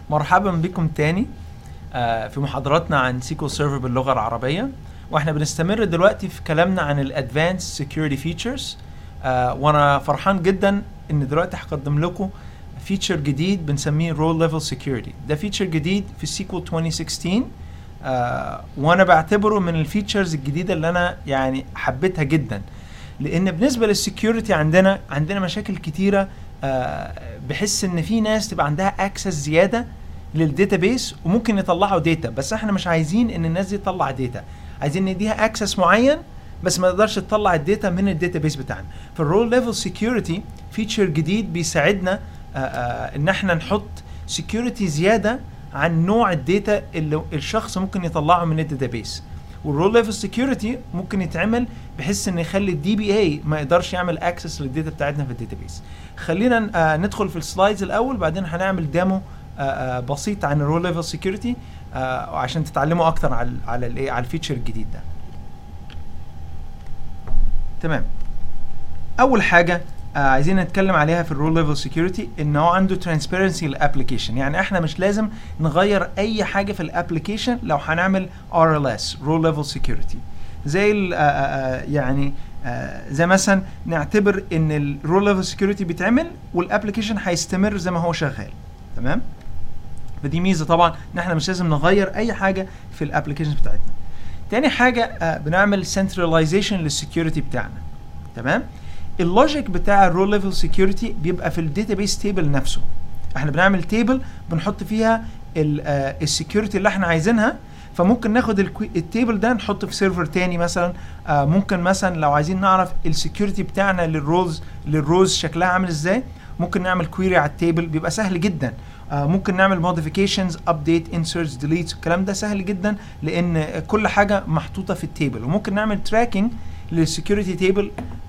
مرحبا بكم تاني آه، في محاضراتنا عن سيكول سيرفر باللغه العربيه واحنا بنستمر دلوقتي في كلامنا عن الادفانس سكيورتي فيتشرز وانا فرحان جدا ان دلوقتي هقدم لكم فيتشر جديد بنسميه رول ليفل سكيورتي ده فيتشر جديد في سيكول 2016 آه، وانا بعتبره من الفيتشرز الجديده اللي انا يعني حبيتها جدا لان بالنسبه للسكيورتي عندنا عندنا مشاكل كتيره آه، بحس ان في ناس تبقى عندها اكسس زياده للداتابيس وممكن يطلعوا داتا بس احنا مش عايزين ان الناس دي تطلع داتا عايزين نديها اكسس معين بس ما تقدرش تطلع الداتا من الداتابيس بتاعنا فالرول ليفل سكيورتي فيتشر جديد بيساعدنا آه، آه، ان احنا نحط سكيورتي زياده عن نوع الداتا اللي الشخص ممكن يطلعه من الداتابيس والرول ليفل سكيورتي ممكن يتعمل بحيث ان يخلي الدي بي اي ما يقدرش يعمل اكسس للداتا بتاعتنا في الداتابيس خلينا آه ندخل في السلايدز الاول بعدين هنعمل ديمو آه آه بسيط عن الرول ليفل سكيورتي عشان تتعلموا اكتر على على الايه على الفيتشر الجديد ده تمام اول حاجه آه عايزين نتكلم عليها في الرول ليفل سكيورتي ان هو عنده ترانسبيرنسي للابلكيشن يعني احنا مش لازم نغير اي حاجه في الابلكيشن لو هنعمل ار ال اس رول ليفل سكيورتي زي ال آه آه يعني آه زي مثلا نعتبر ان الرول ليفل سكيورتي بيتعمل والابلكيشن هيستمر زي ما هو شغال تمام فدي ميزه طبعا ان احنا مش لازم نغير اي حاجه في الابلكيشن بتاعتنا تاني حاجه آه بنعمل سنتراليزيشن للسكيورتي بتاعنا تمام اللوجيك بتاع الرول ليفل سكيورتي بيبقى في الداتابيس تيبل نفسه احنا بنعمل تيبل بنحط فيها السكيورتي اللي احنا عايزينها فممكن ناخد التيبل ده نحطه في سيرفر تاني مثلا آه ممكن مثلا لو عايزين نعرف السكيورتي بتاعنا للروز للروز شكلها عامل ازاي ممكن نعمل كويري على التيبل بيبقى سهل جدا آه ممكن نعمل موديفيكيشنز ابديت انسرتس ديليتس الكلام ده سهل جدا لان كل حاجه محطوطه في التيبل وممكن نعمل تراكنج للسكيورتي تيبل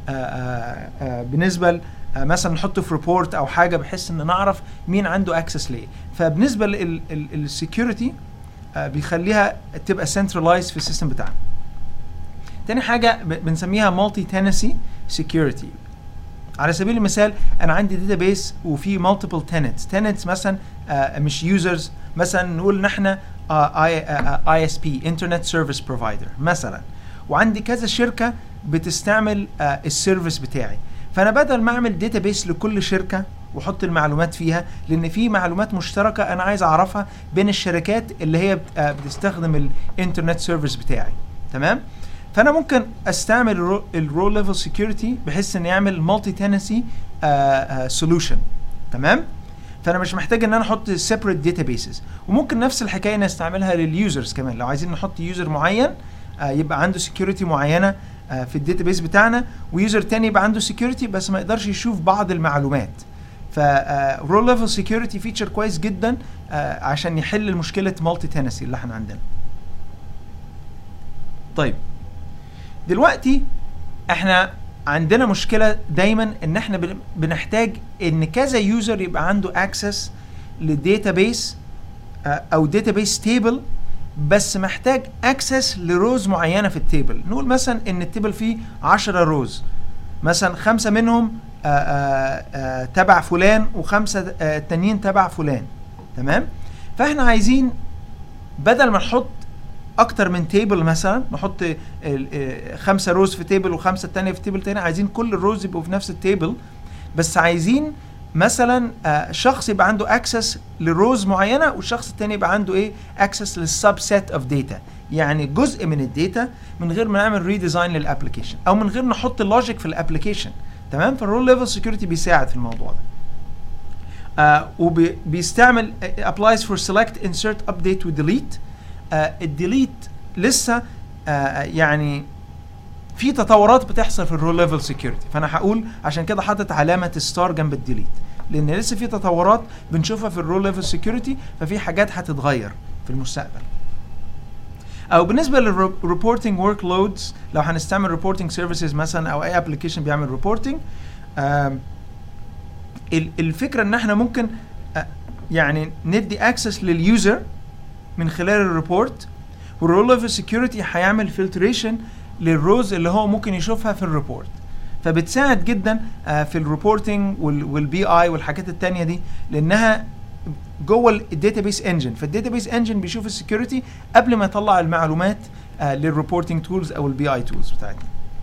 بالنسبه مثلا نحطه في ريبورت او حاجه بحيث ان نعرف مين عنده اكسس ليه فبالنسبه للسكيورتي بيخليها تبقى سنترلايز في السيستم بتاعنا تاني حاجه بنسميها مالتي تنسي سكيورتي على سبيل المثال انا عندي داتابيس وفي مالتيبل تنتس تنتس مثلا آه مش يوزرز مثلا نقول ان احنا اي اس بي انترنت سيرفيس بروفايدر مثلا وعندي كذا شركه بتستعمل آه السيرفيس بتاعي فانا بدل ما اعمل داتابيس لكل شركه واحط المعلومات فيها لان في معلومات مشتركه انا عايز اعرفها بين الشركات اللي هي آه بتستخدم الانترنت سيرفيس بتاعي تمام فانا ممكن استعمل الرول ليفل سكيورتي بحيث ان يعمل مالتي تنسي سولوشن تمام فانا مش محتاج ان انا احط سيبريت داتابيسز وممكن نفس الحكايه نستعملها لليوزرز كمان لو عايزين نحط يوزر معين آه يبقى عنده سكيورتي معينه آه في الداتابيس بتاعنا ويوزر تاني يبقى عنده سكيورتي بس ما يقدرش يشوف بعض المعلومات ف رول ليفل سكيورتي فيتشر كويس جدا آه عشان يحل مشكله مالتي تنسي اللي احنا عندنا طيب دلوقتي احنا عندنا مشكله دايما ان احنا بنحتاج ان كذا يوزر يبقى عنده اكسس للداتابيس او داتابيس تيبل بس محتاج اكسس لروز معينه في التيبل نقول مثلا ان التيبل فيه 10 روز مثلا خمسه منهم آآ آآ تبع فلان وخمسه التانيين تبع فلان تمام فاحنا عايزين بدل ما نحط اكتر من تيبل مثلا نحط خمسه روز في تيبل وخمسه تانية في تيبل تاني عايزين كل الروز يبقوا في نفس التيبل بس عايزين مثلا شخص يبقى عنده اكسس لروز معينه والشخص التاني يبقى عنده ايه اكسس للسب سيت اوف داتا يعني جزء من الداتا من غير ما نعمل ريديزاين للابلكيشن او من غير نحط اللوجيك في الابلكيشن تمام فالرول ليفل سكيورتي بيساعد في الموضوع ده آه وبيستعمل applies for select insert update وdelete آه الديليت لسه آه يعني في تطورات بتحصل في الرول ليفل سكيورتي فانا هقول عشان كده حاطط علامه ستار جنب الديليت لان لسه في تطورات بنشوفها في الرول ليفل سكيورتي ففي حاجات هتتغير في المستقبل او بالنسبه للريبورتنج ورك لودز لو هنستعمل ريبورتنج سيرفيسز مثلا او اي ابلكيشن بيعمل ريبورتنج الفكره ان احنا ممكن يعني ندي اكسس لليوزر من خلال الريبورت والرول ليفل سكيورتي هيعمل فلتريشن للروز اللي هو ممكن يشوفها في الريبورت فبتساعد جدا في الريبورتنج والبي اي والحاجات التانية دي لانها جوه الداتابيس انجن فالداتابيس انجن بيشوف السكيورتي قبل ما يطلع المعلومات آه للريبورتنج تولز او البي اي تولز بتاعتنا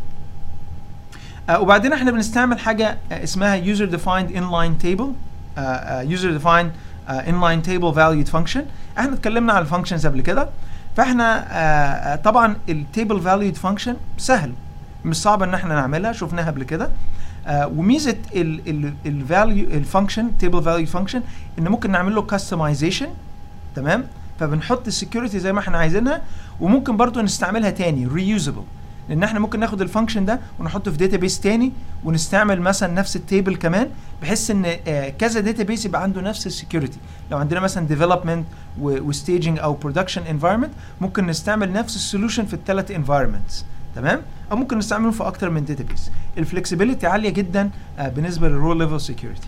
آه وبعدين احنا بنستعمل حاجه آه اسمها user defined inline table آه آه user defined آه inline table valued function احنا اتكلمنا على الفانكشنز قبل كده فاحنا آه آه طبعا التيبل فاليود فانكشن سهل مش صعب ان احنا نعملها شفناها قبل كده آه وميزه الفاليو الفانكشن تيبل فاليو فانكشن ان ممكن نعمل له كاستمايزيشن تمام فبنحط السكيورتي زي ما احنا عايزينها وممكن برضو نستعملها تاني ريوزبل لان احنا ممكن ناخد الفانكشن ده ونحطه في داتابيس تاني ونستعمل مثلا نفس التيبل كمان بحيث ان آه كذا داتابيس يبقى عنده نفس السكيورتي لو عندنا مثلا ديفلوبمنت وستaging او برودكشن انفايرمنت ممكن نستعمل نفس السولوشن في الثلاث انفايرمنتس تمام او ممكن نستعمله في اكتر من داتابيس الفلكسبيليتي عاليه جدا آه بالنسبه للرول ليفل سكيورتي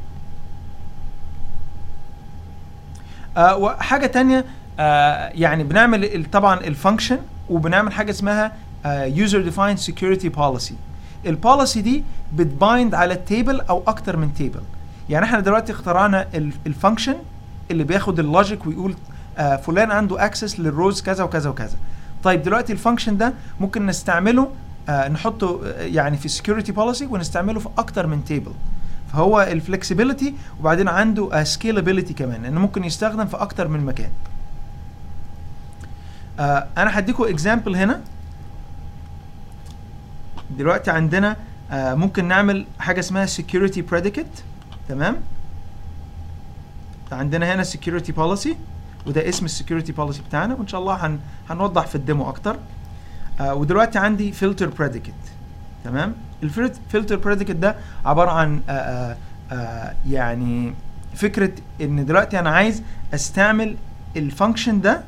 آه وحاجه تانية آه يعني بنعمل طبعا الفانكشن وبنعمل حاجه اسمها يوزر ديفايند سكيورتي بوليسي البوليسي دي بتبايند على التيبل او اكتر من تيبل يعني احنا دلوقتي اخترعنا الفانكشن اللي بياخد اللوجيك ويقول آه فلان عنده اكسس للروز كذا وكذا وكذا طيب دلوقتي الفانكشن ده ممكن نستعمله آه نحطه يعني في سكيورتي بوليسي ونستعمله في اكتر من تيبل فهو الفلكسبيليتي وبعدين عنده سكيلابيلتي كمان انه ممكن يستخدم في اكتر من مكان آه انا هديكم اكزامبل هنا دلوقتي عندنا آه ممكن نعمل حاجه اسمها security predicate تمام عندنا هنا security policy وده اسم السكيورتي بوليسي بتاعنا وان شاء الله هن هنوضح في الديمو اكتر آه ودلوقتي عندي filter predicate تمام الفلتر بريديكت ده عباره عن آآ آآ يعني فكره ان دلوقتي انا عايز استعمل الفانكشن ده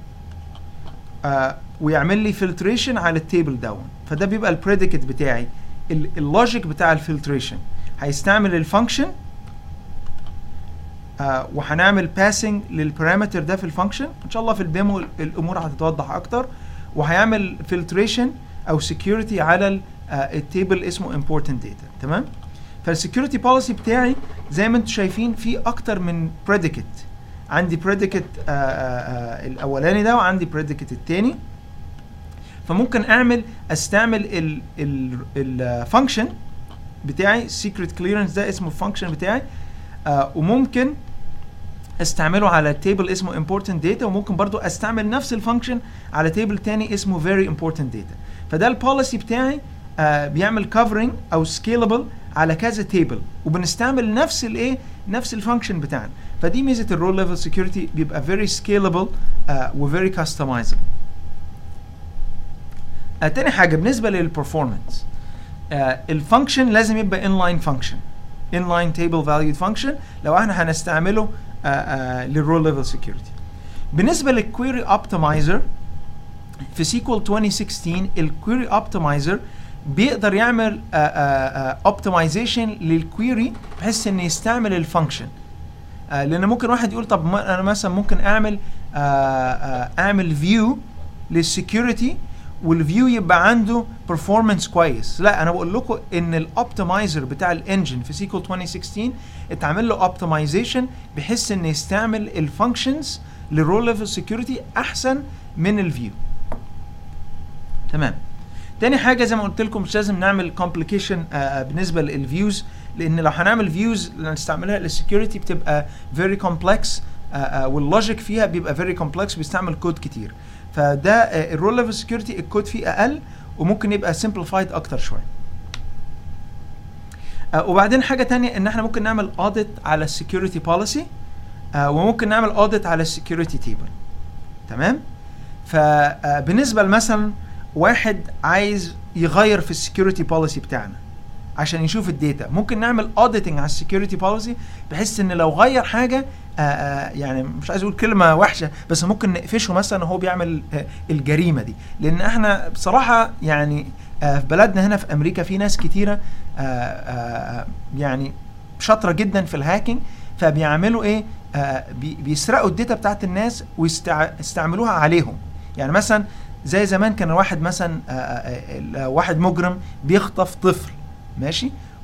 ويعمل لي فلتريشن على التيبل داون فده بيبقى البريديكت بتاعي اللوجيك بتاع الفلتريشن هيستعمل الفانكشن آه وهنعمل باسنج للبارامتر ده في الفانكشن ان شاء الله في الديمو الامور هتتوضح اكتر وهيعمل فلتريشن او سكيورتي على التيبل اسمه important data تمام فالسكيورتي بوليسي بتاعي زي ما انتم شايفين في اكتر من predicate عندي predicate آآ آآ الاولاني ده وعندي predicate التاني فممكن اعمل استعمل الفانكشن بتاعي secret clearance ده اسمه الفانكشن بتاعي آه وممكن استعمله على تيبل اسمه important data وممكن برضو استعمل نفس الفانكشن على تيبل تاني اسمه very important data فده البوليسي بتاعي آه بيعمل كفرنج او سكيلبل على كذا تيبل وبنستعمل نفس الايه نفس الفانكشن بتاعنا فدي ميزه الرول ليفل سكيورتي بيبقى very scalable آه وفيري customizable آه تاني حاجه بالنسبه للبرفورمانس آه الفانكشن لازم يبقى inline function inline table valued function لو احنا هنستعمله آه آه للرول ليفل سكيورتي بالنسبه للكويري اوبتمايزر في سيكوال 2016 الكويري اوبتمايزر بيقدر يعمل اوبتمايزيشن للكويري بحيث انه يستعمل الفانكشن آه لان ممكن واحد يقول طب ما انا مثلا ممكن اعمل آه آه اعمل فيو للسكيورتي والفيو يبقى عنده performance كويس لا انا بقول لكم ان الاوبتمايزر بتاع الانجن في سيكول 2016 اتعمل له اوبتمايزيشن بحيث انه يستعمل الفانكشنز للرول ليفل سكيورتي احسن من الفيو تمام تاني حاجه زي ما قلت لكم مش لازم نعمل كومبليكيشن بالنسبه للفيوز لان لو هنعمل فيوز نستعملها للسكيورتي بتبقى فيري كومبلكس واللوجيك فيها بيبقى فيري كومبلكس بيستعمل كود كتير فده الرول ليفل سكيورتي الكود فيه اقل وممكن يبقى سمبليفايد اكتر شويه وبعدين حاجه تانية ان احنا ممكن نعمل اوديت على السكيورتي بوليسي وممكن نعمل اوديت على السكيورتي تيبل تمام فبالنسبه مثلا واحد عايز يغير في السكيورتي بوليسي بتاعنا عشان يشوف الداتا ممكن نعمل اوديتنج على السكيورتي بوليسي بحيث ان لو غير حاجه آآ يعني مش عايز اقول كلمه وحشه بس ممكن نقفشه مثلا وهو بيعمل الجريمه دي لان احنا بصراحه يعني في بلدنا هنا في امريكا في ناس كتيره آآ يعني شاطره جدا في الهاكينج فبيعملوا ايه بيسرقوا الداتا بتاعت الناس ويستعملوها عليهم يعني مثلا زي زمان كان واحد مثلا واحد مجرم بيخطف طفل ماشي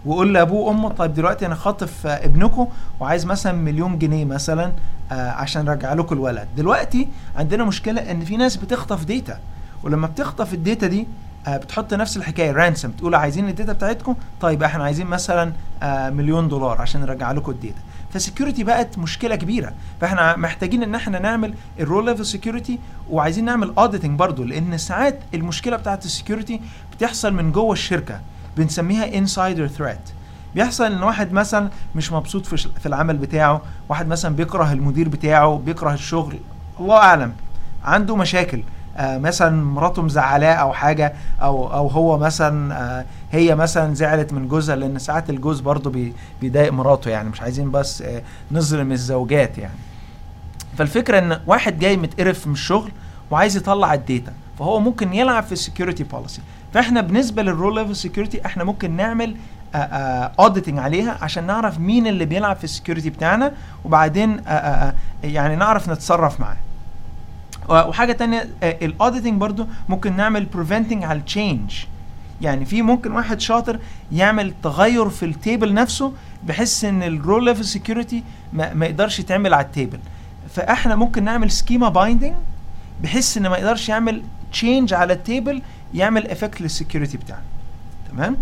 ويقول لابوه وامه طيب دلوقتي انا خاطف آه، ابنكم وعايز مثلا مليون جنيه مثلا آه، عشان ارجع لكم الولد دلوقتي عندنا مشكله ان في ناس بتخطف ديتا ولما بتخطف الداتا دي آه، بتحط نفس الحكايه رانسم تقول عايزين الداتا بتاعتكم طيب احنا عايزين مثلا آه، مليون دولار عشان نرجع لكم الداتا فسكيورتي بقت مشكله كبيره فاحنا محتاجين ان احنا نعمل الرول ليفل سكيورتي وعايزين نعمل اوديتنج برضو لان ساعات المشكله بتاعت السكيورتي بتحصل من جوه الشركه بنسميها انسايدر ثريت بيحصل ان واحد مثلا مش مبسوط في في العمل بتاعه واحد مثلا بيكره المدير بتاعه بيكره الشغل الله اعلم عنده مشاكل آه مثلا مراته مزعلاه او حاجه او او هو مثلا آه هي مثلا زعلت من جوزها لان ساعات الجوز برضه بي بيضايق مراته يعني مش عايزين بس آه نظلم الزوجات يعني فالفكره ان واحد جاي متقرف من الشغل وعايز يطلع الداتا فهو ممكن يلعب في السكيورتي بوليسي فاحنا بالنسبه للرول ليفل سكيورتي احنا ممكن نعمل اوديتنج عليها عشان نعرف مين اللي بيلعب في السكيورتي بتاعنا وبعدين آه آه يعني نعرف نتصرف معاه وحاجه تانية الاوديتنج برضو ممكن نعمل preventing على التشينج يعني في ممكن واحد شاطر يعمل تغير في التيبل نفسه بحيث ان الرول ليفل سكيورتي ما, ما يقدرش يتعمل على التيبل فاحنا ممكن نعمل سكيما بايندنج بحيث ان ما يقدرش يعمل تشينج على التيبل يعمل افكت للسكيورتي بتاعنا تمام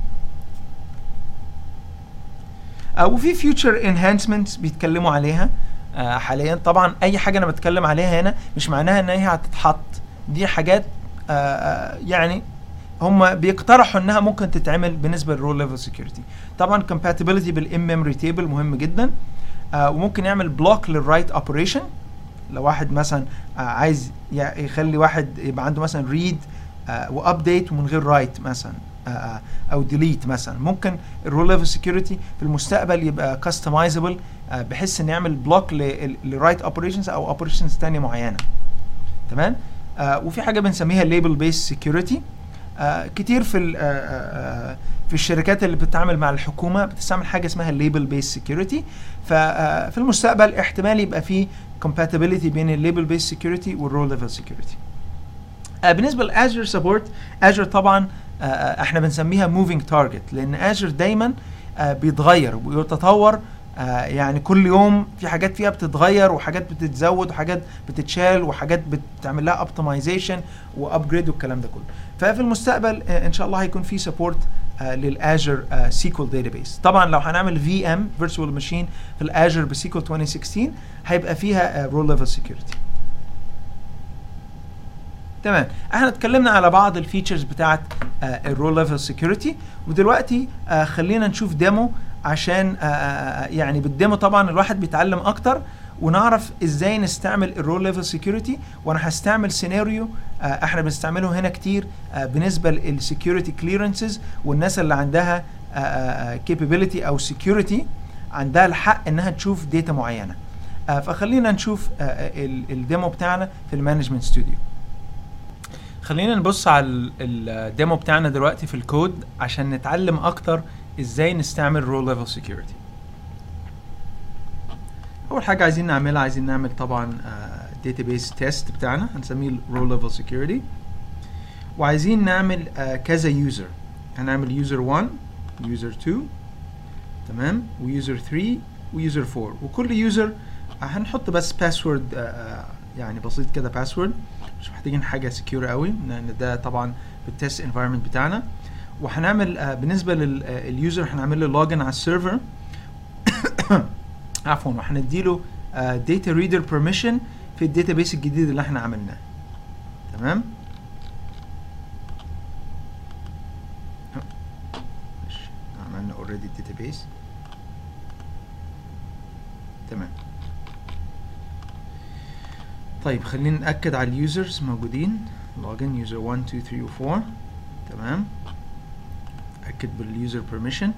آه وفي فيوتشر انهانسمنتس بيتكلموا عليها آه حاليا طبعا اي حاجه انا بتكلم عليها هنا مش معناها ان هي هتتحط دي حاجات آه آه يعني هم بيقترحوا انها ممكن تتعمل بالنسبه للرول ليفل سكيورتي طبعا compatibility بالام ميموري تيبل مهم جدا آه وممكن يعمل بلوك للرايت اوبريشن لو واحد مثلا آه عايز يخلي واحد يبقى عنده مثلا ريد آه وابديت ومن غير رايت مثلا آه او ديليت مثلا ممكن الرول ليفل سكيورتي في المستقبل يبقى كاستمايزبل آه بحيث ان يعمل بلوك لرايت اوبريشنز او اوبريشنز ثانيه معينه تمام آه وفي حاجه بنسميها ليبل بيس سكيورتي آه كتير في آه آه في الشركات اللي بتتعامل مع الحكومه بتستعمل حاجه اسمها الليبل بيس سكيورتي ففي المستقبل احتمال يبقى في compatibility بين الليبل بيس سكيورتي والرول ليفل سكيورتي بالنسبه لاجر سبورت اجر طبعا آه احنا بنسميها موفينج تارجت لان اجر دايما آه بيتغير ويتطور آه يعني كل يوم في حاجات فيها بتتغير وحاجات بتتزود وحاجات بتتشال وحاجات بتعمل لها اوبتمايزيشن وابجريد والكلام ده كله ففي المستقبل ان شاء الله هيكون في سبورت للاجر سيكول داتابيس طبعا لو هنعمل في ام فيرتشوال ماشين في الاجر بسيكول 2016 هيبقى فيها رول ليفل سكيورتي تمام احنا اتكلمنا على بعض الفيتشرز بتاعت الرول ليفل سكيورتي ودلوقتي آه خلينا نشوف ديمو عشان آه يعني بالديمو طبعا الواحد بيتعلم اكتر ونعرف ازاي نستعمل الرول ليفل سكيورتي وانا هستعمل سيناريو آه احنا بنستعمله هنا كتير آه بالنسبه للسكيورتي كليرنسز والناس اللي عندها كابابيلتي او سكيورتي عندها الحق انها تشوف داتا معينه آه فخلينا نشوف آه الديمو بتاعنا في المانجمنت ستوديو خلينا نبص على الديمو بتاعنا دلوقتي في الكود عشان نتعلم اكتر ازاي نستعمل رول ليفل سكيورتي اول حاجه عايزين نعملها عايزين نعمل طبعا داتابيس تيست بتاعنا هنسميه رول ليفل سكيورتي وعايزين نعمل uh, كذا يوزر هنعمل يوزر 1 يوزر 2 تمام ويوزر 3 ويوزر 4 وكل يوزر هنحط بس باسورد uh, يعني بسيط كده باسورد مش محتاجين حاجه سكيور قوي لان ده طبعا بالتست انفايرمنت بتاعنا وهنعمل آه بالنسبه لليوزر هنعمل له لوجن على السيرفر عفوا وهنديله داتا ريدر بيرميشن في الداتابيس الجديد اللي احنا عملناه تمام عملنا اوريدي الداتابيس تمام طيب خلينا نأكد على اليوزرز موجودين لوجن يوزر 1 2 3 و 4 تمام أكد باليوزر بيرميشن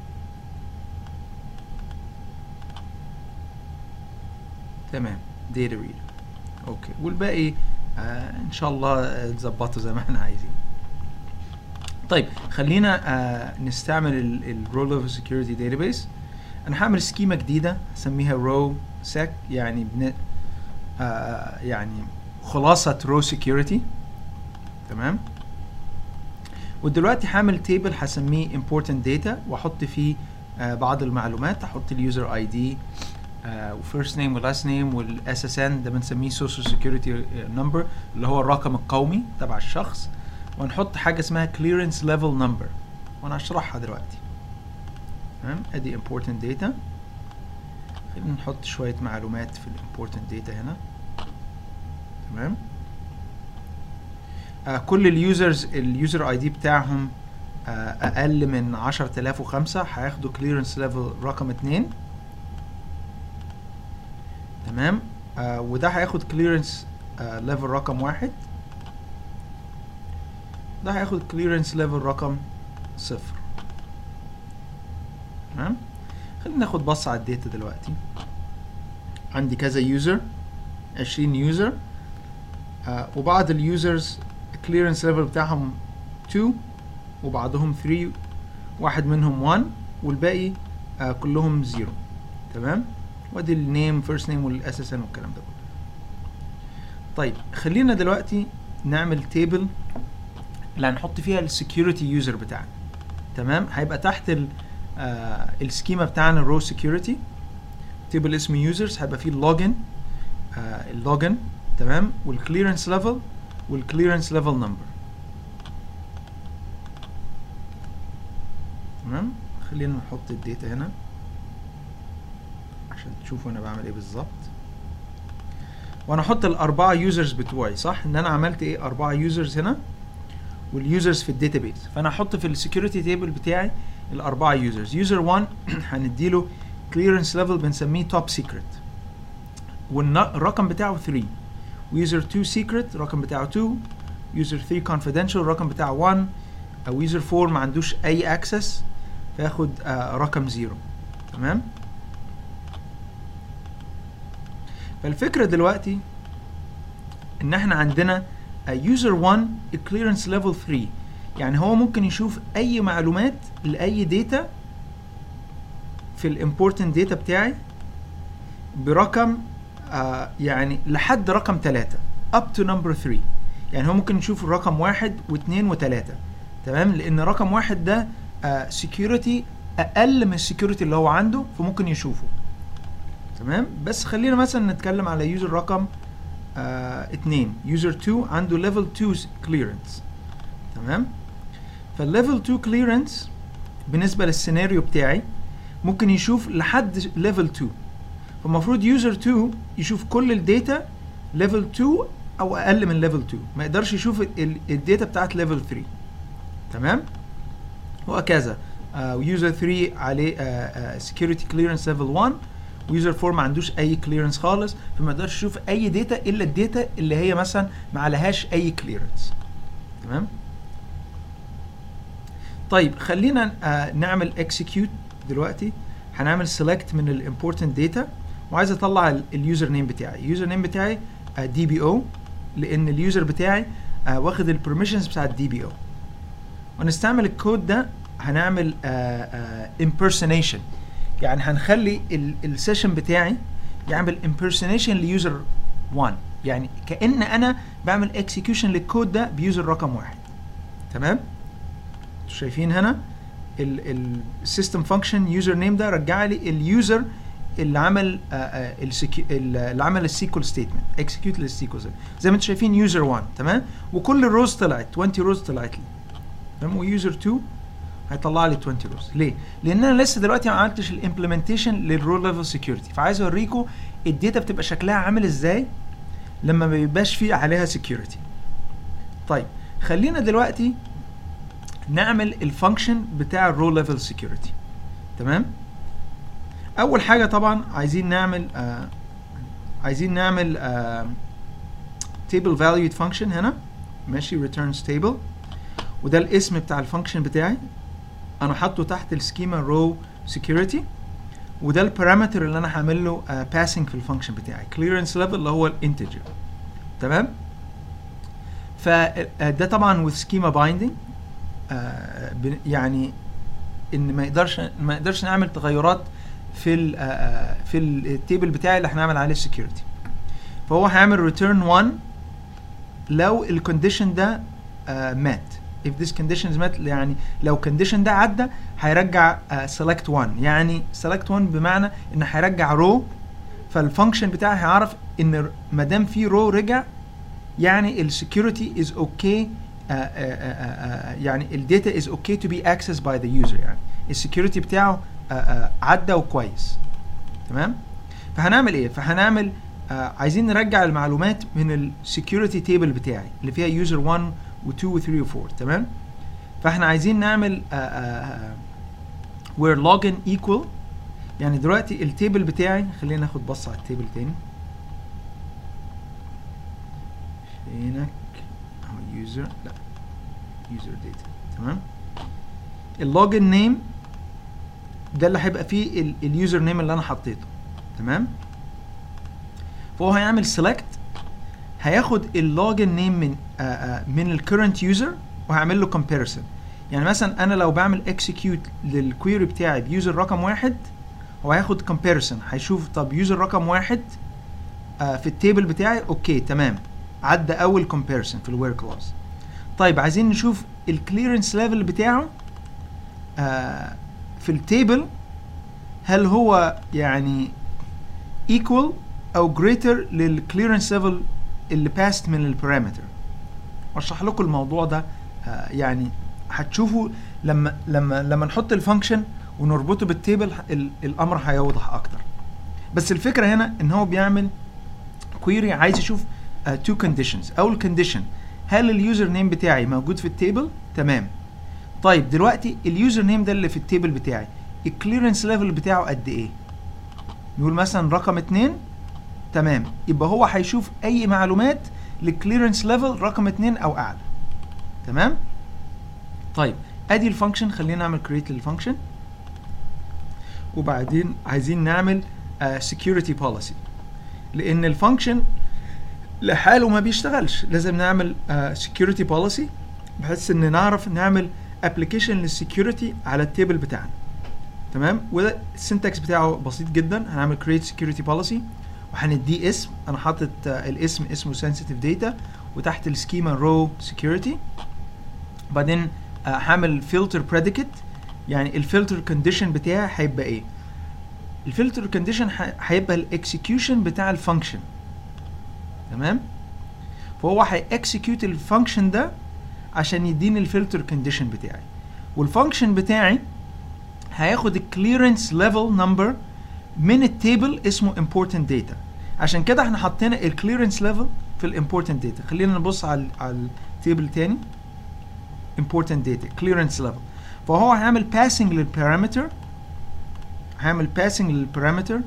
تمام داتا ريد اوكي والباقي آه ان شاء الله تظبطوا زي ما احنا عايزين طيب خلينا آه نستعمل الرول اوف سكيورتي داتابيس انا هعمل سكيما جديده هسميها رو سec يعني بن آه يعني خلاصة رو سكيورتي تمام ودلوقتي هعمل تيبل هسميه important data واحط فيه آه بعض المعلومات احط اليوزر اي دي وفيرست نيم ولاست نيم والاس اس ان ده بنسميه سوشيال سيكيورتي نمبر اللي هو الرقم القومي تبع الشخص ونحط حاجه اسمها كليرنس ليفل نمبر وانا هشرحها دلوقتي تمام ادي important data خلينا نحط شويه معلومات في الامبورتنت داتا هنا تمام آه كل اليوزرز اليوزر اي دي بتاعهم آه اقل من 10005 هياخدوا كليرنس ليفل رقم 2 تمام آه وده هياخد كليرنس ليفل رقم واحد ده هياخد كليرنس ليفل رقم صفر تمام خلينا ناخد بص على الداتا دلوقتي عندي كذا يوزر 20 يوزر آه وبعض اليوزرز الكليرنس ليفل بتاعهم 2 وبعضهم 3 واحد منهم 1 والباقي آه كلهم 0 تمام وادي النيم فيرست نيم والاس اس ان والكلام ده كله طيب خلينا دلوقتي نعمل تيبل اللي هنحط فيها السكيورتي يوزر بتاعنا تمام هيبقى تحت ال آه السكيما بتاعنا الرو سكيورتي تيبل اسمه يوزرز هيبقى فيه اللوجن آه اللوجن تمام والكليرنس ليفل والكليرنس ليفل نمبر تمام خلينا نحط الداتا هنا عشان تشوفوا انا بعمل ايه بالظبط وانا احط الاربعه يوزرز بتوعي صح ان انا عملت ايه اربعه يوزرز هنا واليوزرز في الداتابيس فانا هحط في السكيورتي تيبل بتاعي الاربعه يوزرز يوزر 1 هنديله كليرنس ليفل بنسميه توب سيكريت والرقم بتاعه 3 ويوزر 2 سيكريت الرقم بتاعه 2 يوزر 3 كونفيدنشال الرقم بتاعه 1 او يوزر 4 ما عندوش اي اكسس فياخد آه رقم 0 تمام فالفكره دلوقتي ان احنا عندنا يوزر 1 الكليرنس ليفل 3 يعني هو ممكن يشوف اي معلومات لاي داتا في الامبورتنت داتا بتاعي برقم آه يعني لحد رقم 3 up to number 3 يعني هو ممكن يشوف الرقم واحد واثنين وثلاثة تمام لان رقم واحد ده آه security اقل من السكيورتي اللي هو عنده فممكن يشوفه تمام بس خلينا مثلا نتكلم على يوزر رقم آه اتنين يوزر 2 عنده ليفل 2 كليرنس تمام فالليفل 2 كليرنس بالنسبه للسيناريو بتاعي ممكن يشوف لحد ليفل 2 فالمفروض يوزر 2 يشوف كل الداتا ليفل 2 او اقل من ليفل 2 ما يقدرش يشوف الداتا بتاعت ليفل 3 تمام وهكذا يوزر 3 عليه سكيورتي كليرنس ليفل 1 ويوزر 4 ما عندوش اي كليرنس خالص فما يقدرش يشوف اي داتا الا الداتا اللي هي مثلا ما عليهاش اي كليرنس تمام طيب خلينا آه نعمل اكسكيوت دلوقتي هنعمل سيلكت من الامبورتنت داتا وعايز اطلع اليوزر نيم بتاعي اليوزر نيم بتاعي دي بي او لان اليوزر بتاعي آه واخد البرميشنز بتاع الدي بي او ونستعمل الكود ده هنعمل امبرسونيشن يعني هنخلي السيشن بتاعي يعمل امبرسونيشن ليوزر 1 يعني كان انا بعمل اكسكيوشن للكود ده بيوزر رقم واحد تمام شايفين هنا السيستم فانكشن يوزر نيم ده رجع لي اليوزر اللي عمل اللي عمل السيكول ستيتمنت اكسكيوت للسيكول زي ما انتم شايفين يوزر 1 تمام وكل الروز طلعت 20 روز طلعت لي تمام ويوزر 2 هيطلع لي 20 روز ليه؟ لان انا لسه دلوقتي ما عملتش الامبلمنتيشن للرول ليفل سكيورتي فعايز اوريكم الداتا بتبقى شكلها عامل ازاي لما ما بيبقاش فيه عليها سكيورتي طيب خلينا دلوقتي نعمل الفانكشن بتاع الرول ليفل سكيورتي تمام اول حاجه طبعا عايزين نعمل آه عايزين نعمل آه table valued function هنا ماشي returns table وده الاسم بتاع الفانكشن بتاعي انا حاطه تحت السكيما رو سكيورتي وده البارامتر اللي انا هعمل له باسنج في الفانكشن بتاعي كليرنس ليفل اللي هو الانتجر تمام فده طبعا with schema binding آه يعني ان ما يقدرش ما يقدرش نعمل تغيرات في ال في التيبل بتاعي اللي هنعمل عليه السكيورتي فهو هيعمل return 1 لو الكونديشن ده آه مات if this condition is met يعني لو condition ده عدى هيرجع uh, select one يعني select one بمعنى ان هيرجع row فالفانكشن بتاعي هيعرف ان ما دام في رو رجع يعني السكيورتي از اوكي يعني الداتا از اوكي تو بي accessed باي ذا يوزر يعني السكيورتي بتاعه uh, uh, عدى وكويس تمام فهنعمل ايه فهنعمل uh, عايزين نرجع المعلومات من السكيورتي تيبل بتاعي اللي فيها يوزر 1 و2 و3 و4 تمام فاحنا عايزين نعمل uh, uh, where login equal يعني دلوقتي التيبل بتاعي خلينا ناخد بص على التيبل تاني فينك اهو يوزر لا يوزر داتا تمام اللوجن نيم ده اللي هيبقى فيه اليوزر نيم اللي انا حطيته تمام فهو هيعمل سيلكت هياخد اللوجن نيم من آآ آآ من الكرنت يوزر وهعمل له كومباريسون يعني مثلا انا لو بعمل اكسكيوت للكويري بتاعي بيوزر رقم واحد هو هياخد كومباريسون هيشوف طب يوزر رقم واحد آه في التيبل بتاعي اوكي تمام عدى اول كومباريسون في الوير كلاس طيب عايزين نشوف الكليرنس ليفل بتاعه آه في التيبل هل هو يعني equal او greater للكليرنس ليفل اللي passed من البارامتر واشرح لكم الموضوع ده آه يعني هتشوفوا لما لما لما نحط الفانكشن ونربطه بالتيبل الامر هيوضح اكتر بس الفكره هنا ان هو بيعمل كويري عايز يشوف تو uh, كونديشنز اول كونديشن هل اليوزر نيم بتاعي موجود في التيبل تمام طيب دلوقتي اليوزر نيم ده اللي في التيبل بتاعي الكليرنس ليفل بتاعه قد ايه نقول مثلا رقم 2 تمام يبقى هو هيشوف اي معلومات للكليرنس ليفل رقم 2 او اعلى تمام طيب ادي الفانكشن خلينا نعمل كريت للفانكشن وبعدين عايزين نعمل سكيورتي uh, بوليسي لان الفانكشن لحاله ما بيشتغلش لازم نعمل سكيورتي uh, بوليسي بحيث ان نعرف نعمل ابلكيشن للسكيورتي على التيبل بتاعنا تمام وده السنتكس بتاعه بسيط جدا هنعمل create security policy وهنديه اسم انا حاطط uh, الاسم اسمه sensitive data وتحت السكيما رو security بعدين uh, هعمل filter predicate يعني الفلتر كونديشن بتاعي هيبقى ايه الفلتر كونديشن هيبقى الاكسكيوشن بتاع الفانكشن تمام فهو هيكسكيوت الفانكشن ده عشان يديني الفلتر كونديشن بتاعي والفانكشن بتاعي هياخد الكليرنس ليفل نمبر من التيبل اسمه important data عشان كده احنا حطينا الكليرنس ليفل في الامبورتنت داتا خلينا نبص على على التيبل تاني important data clearance level فهو هيعمل passing للبارامتر هيعمل passing للبارامتر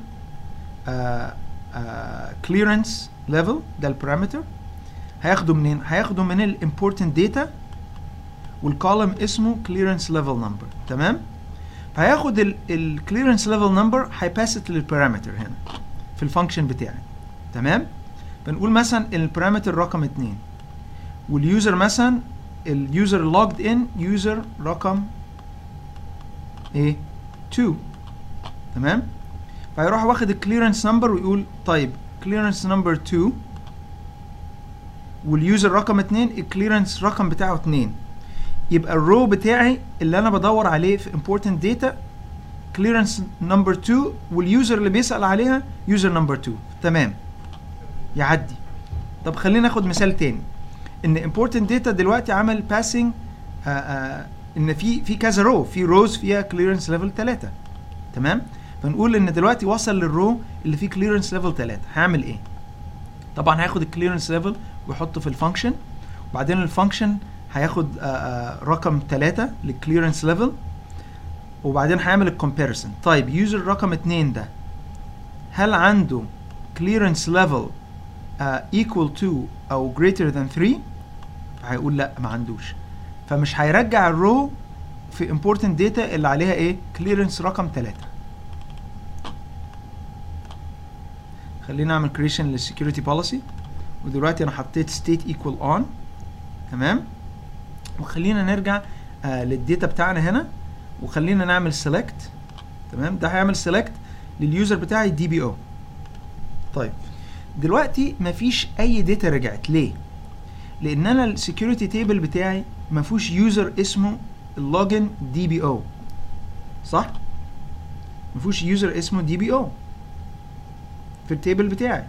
clearance level ده البارامتر هياخده منين؟ هياخده من الامبورتنت داتا والكولم اسمه clearance level number تمام؟ فهياخد الكليرنس ليفل نمبر هيباست للبارامتر هنا في الفانكشن بتاعي تمام؟ فنقول مثلا البارامتر رقم 2 واليوزر مثلا اليوزر لوجد ان يوزر رقم ايه 2 تمام فيروح واخد الكليرنس نمبر ويقول طيب كليرنس نمبر 2 واليوزر رقم 2 الكليرنس رقم بتاعه 2 يبقى الرو بتاعي اللي انا بدور عليه في important data كليرنس نمبر 2 واليوزر اللي بيسال عليها يوزر نمبر 2 تمام يعدي طب خلينا ناخد مثال تاني ان important data دلوقتي عمل passing آآ آآ ان في في كذا رو في روز فيها كليرنس ليفل 3 تمام فنقول ان دلوقتي وصل للرو اللي فيه كليرنس ليفل 3 هعمل ايه طبعا هياخد الكليرنس ليفل ويحطه في الفانكشن وبعدين الفانكشن هياخد آآ رقم 3 للكليرنس ليفل وبعدين هيعمل الكومباريسون طيب يوزر رقم 2 ده هل عنده clearance level uh, equal to او greater than 3 هيقول لا ما عندوش فمش هيرجع الرو في important data اللي عليها ايه clearance رقم 3 خلينا نعمل creation للسكيورتي policy ودلوقتي انا حطيت state equal on تمام وخلينا نرجع آه للداتا بتاعنا هنا وخلينا نعمل select تمام ده هيعمل select لليوزر بتاعي دي بي او طيب دلوقتي مفيش اي داتا رجعت ليه لان انا السكيورتي تيبل بتاعي ما فيهوش يوزر اسمه اللوجن دي بي او صح ما فيهوش يوزر اسمه دي بي او في التيبل بتاعي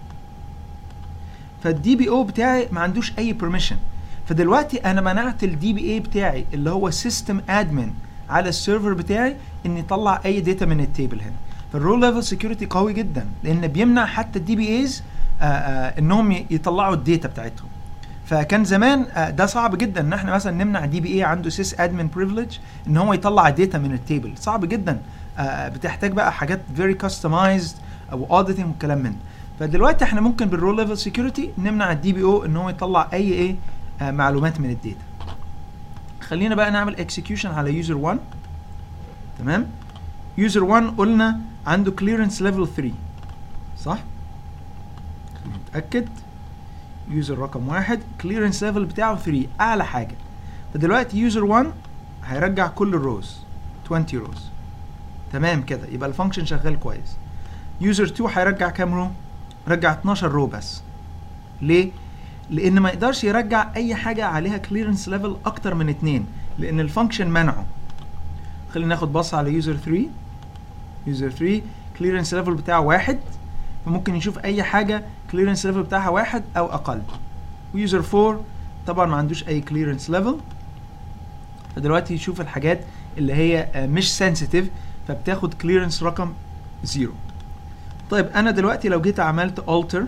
فالدي بي او بتاعي ما عندوش اي بيرميشن فدلوقتي انا منعت الدي بي اي بتاعي اللي هو سيستم ادمن على السيرفر بتاعي ان يطلع اي داتا من التيبل هنا فالرول ليفل سكيورتي قوي جدا لان بيمنع حتى الدي بي ايز انهم ي- يطلعوا الداتا بتاعتهم فكان زمان آه، ده صعب جدا ان احنا مثلا نمنع دي بي اي عنده سيس ادمن بريفليج ان هو يطلع داتا من التيبل صعب جدا آه، بتحتاج بقى حاجات فيري كاستمايزد او اوديتنج والكلام من ده. فدلوقتي احنا ممكن بالرول ليفل سكيورتي نمنع الدي بي او ان هو يطلع اي ايه آه، معلومات من الداتا خلينا بقى نعمل اكسكيوشن على يوزر 1 تمام يوزر 1 قلنا عنده كليرنس ليفل 3 صح خلينا نتاكد يوزر رقم واحد كليرنس ليفل بتاعه 3 اعلى حاجه فدلوقتي يوزر 1 هيرجع كل الروز 20 روز تمام كده يبقى الفانكشن شغال كويس يوزر 2 هيرجع كام رو رجع 12 رو بس ليه لان ما يقدرش يرجع اي حاجه عليها كليرنس ليفل اكتر من 2 لان الفانكشن منعه خلينا ناخد بص على يوزر 3 يوزر 3 كليرنس ليفل بتاعه واحد فممكن يشوف اي حاجه كليرنس ليفل بتاعها واحد او اقل ويوزر 4 طبعا ما عندوش اي كليرنس ليفل فدلوقتي يشوف الحاجات اللي هي آه، مش سنسيتيف فبتاخد كليرنس رقم زيرو طيب انا دلوقتي لو جيت عملت alter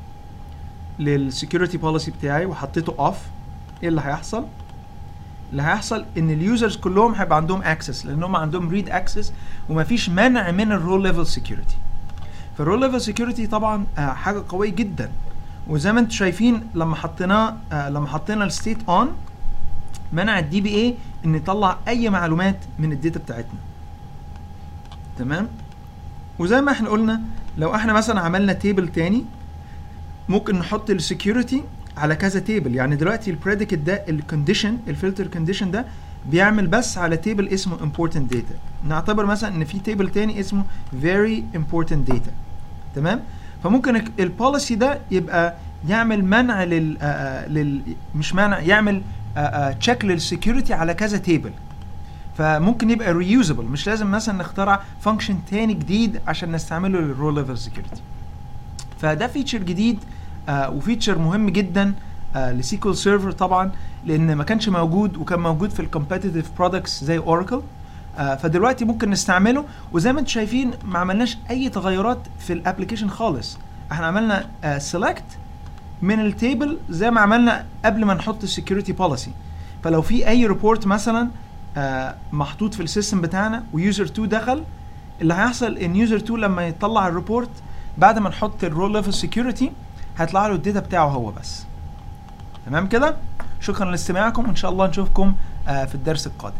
للسكيورتي بوليسي بتاعي وحطيته اوف ايه اللي هيحصل اللي هيحصل ان اليوزرز كلهم هيبقى عندهم اكسس لان هم عندهم ريد اكسس ومفيش منع من الرول ليفل سكيورتي فالرول ليفل سكيورتي طبعا آه، حاجه قويه جدا وزي ما انتم شايفين لما حطيناه آه، لما حطينا الستيت اون منع الدي بي اي ان يطلع اي معلومات من الداتا بتاعتنا تمام وزي ما احنا قلنا لو احنا مثلا عملنا تيبل تاني ممكن نحط السكيورتي على كذا تيبل يعني دلوقتي البريديكت ده الكونديشن الفلتر كونديشن ده بيعمل بس على تيبل اسمه important data نعتبر مثلا ان في تيبل تاني اسمه very important data تمام فممكن البوليسي ده يبقى يعمل منع لل, آه، آه، لل مش منع يعمل تشيك للسكيورتي على كذا تيبل فممكن يبقى ريوزبل مش لازم مثلا نخترع فانكشن تاني جديد عشان نستعمله للرول ليفل سكيورتي فده فيتشر جديد آه وفيتشر مهم جدا آه لسيكول سيرفر طبعا لان ما كانش موجود وكان موجود في الكومبetitive برودكتس زي اوراكل آه فدلوقتي ممكن نستعمله وزي ما انتم شايفين ما عملناش اي تغيرات في الابلكيشن خالص احنا عملنا سيلكت من التيبل زي ما عملنا قبل ما نحط السكيورتي بوليسي فلو في اي ريبورت مثلا آه محطوط في السيستم بتاعنا ويوزر 2 دخل اللي هيحصل ان يوزر 2 لما يطلع الريبورت بعد ما نحط الرول ليفل سكيورتي هيطلع له الداتا بتاعه هو بس تمام كده شكرا لاستماعكم وان شاء الله نشوفكم آه في الدرس القادم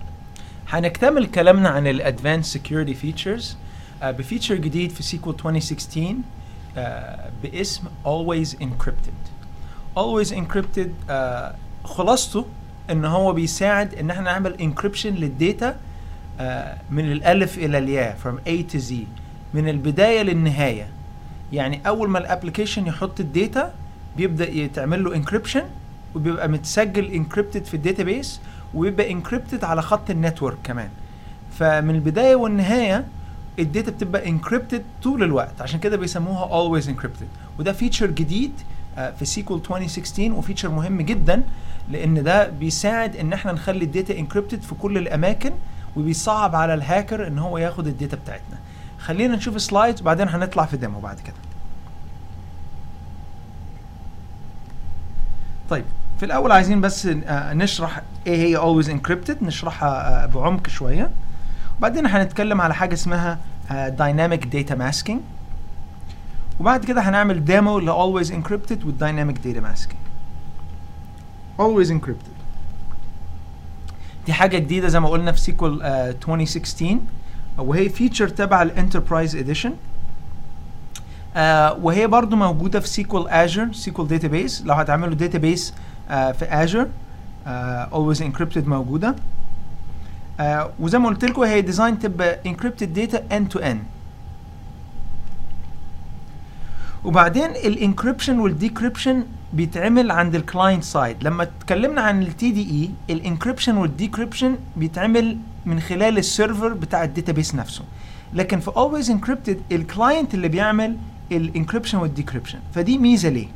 هنكتمل كلامنا عن الادفانس سكيورتي فيتشرز بفيتشر جديد في سيكوال 2016 آه باسم always encrypted always encrypted آه خلاصته ان هو بيساعد ان احنا نعمل encryption للداتا آه من الالف الى الياء from A to Z من البدايه للنهايه يعني اول ما الابلكيشن يحط الداتا بيبدا يتعمل له انكريبشن وبيبقى متسجل انكريبتد في الداتابيس وبيبقى انكريبتد على خط النتورك كمان فمن البدايه والنهايه الداتا بتبقى انكريبتد طول الوقت عشان كده بيسموها always encrypted وده فيتشر جديد آه، في سيكول 2016 وفيتشر مهم جدا لان ده بيساعد ان احنا نخلي الداتا انكريبتد في كل الاماكن وبيصعب على الهاكر ان هو ياخد الداتا بتاعتنا خلينا نشوف سلايدز وبعدين هنطلع في ديمو بعد كده طيب في الاول عايزين بس آه، نشرح ايه هي always encrypted نشرحها آه، بعمق شويه وبعدين هنتكلم على حاجه اسمها آه، dynamic data masking وبعد كده هنعمل ديمو ل always encrypted with dynamic data masking always encrypted دي حاجه جديده زي ما قلنا في سيكول 2016 وهي فيتشر تبع الانتربرايز اديشن آه وهي برضو موجوده في سيكول اجر سيكول داتابيس لو هتعملوا داتابيس آه في اجر آه always encrypted موجوده آه وزي ما قلت لكم هي ديزاين تبقى encrypted data end to end وبعدين الانكريبشن والديكريبشن بيتعمل عند الكلاينت سايد لما اتكلمنا عن التي دي اي الانكريبشن والديكريبشن بيتعمل من خلال السيرفر بتاع الداتابيس نفسه لكن في always encrypted الكلاينت اللي بيعمل الانكريبشن والديكريبشن فدي ميزه ليه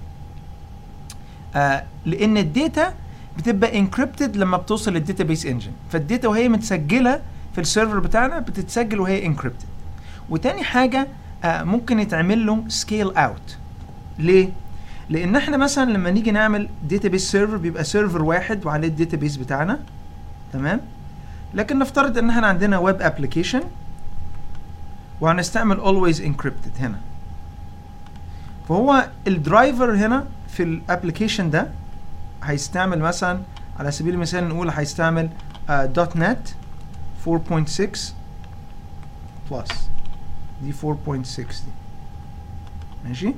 آه لان الداتا بتبقى انكريبتد لما بتوصل للداتابيس انجن فالداتا وهي متسجله في السيرفر بتاعنا بتتسجل وهي انكريبتد وتاني حاجه آه ممكن يتعمل له سكيل اوت ليه لان احنا مثلا لما نيجي نعمل داتابيس سيرفر بيبقى سيرفر واحد وعليه الداتابيس بتاعنا تمام لكن نفترض ان احنا عندنا ويب ابلكيشن وهنستعمل always encrypted هنا فهو الدرايفر هنا في الابلكيشن ده هيستعمل مثلا على سبيل المثال نقول هيستعمل دوت نت 4.6 بلس دي 4.6 دي ماشي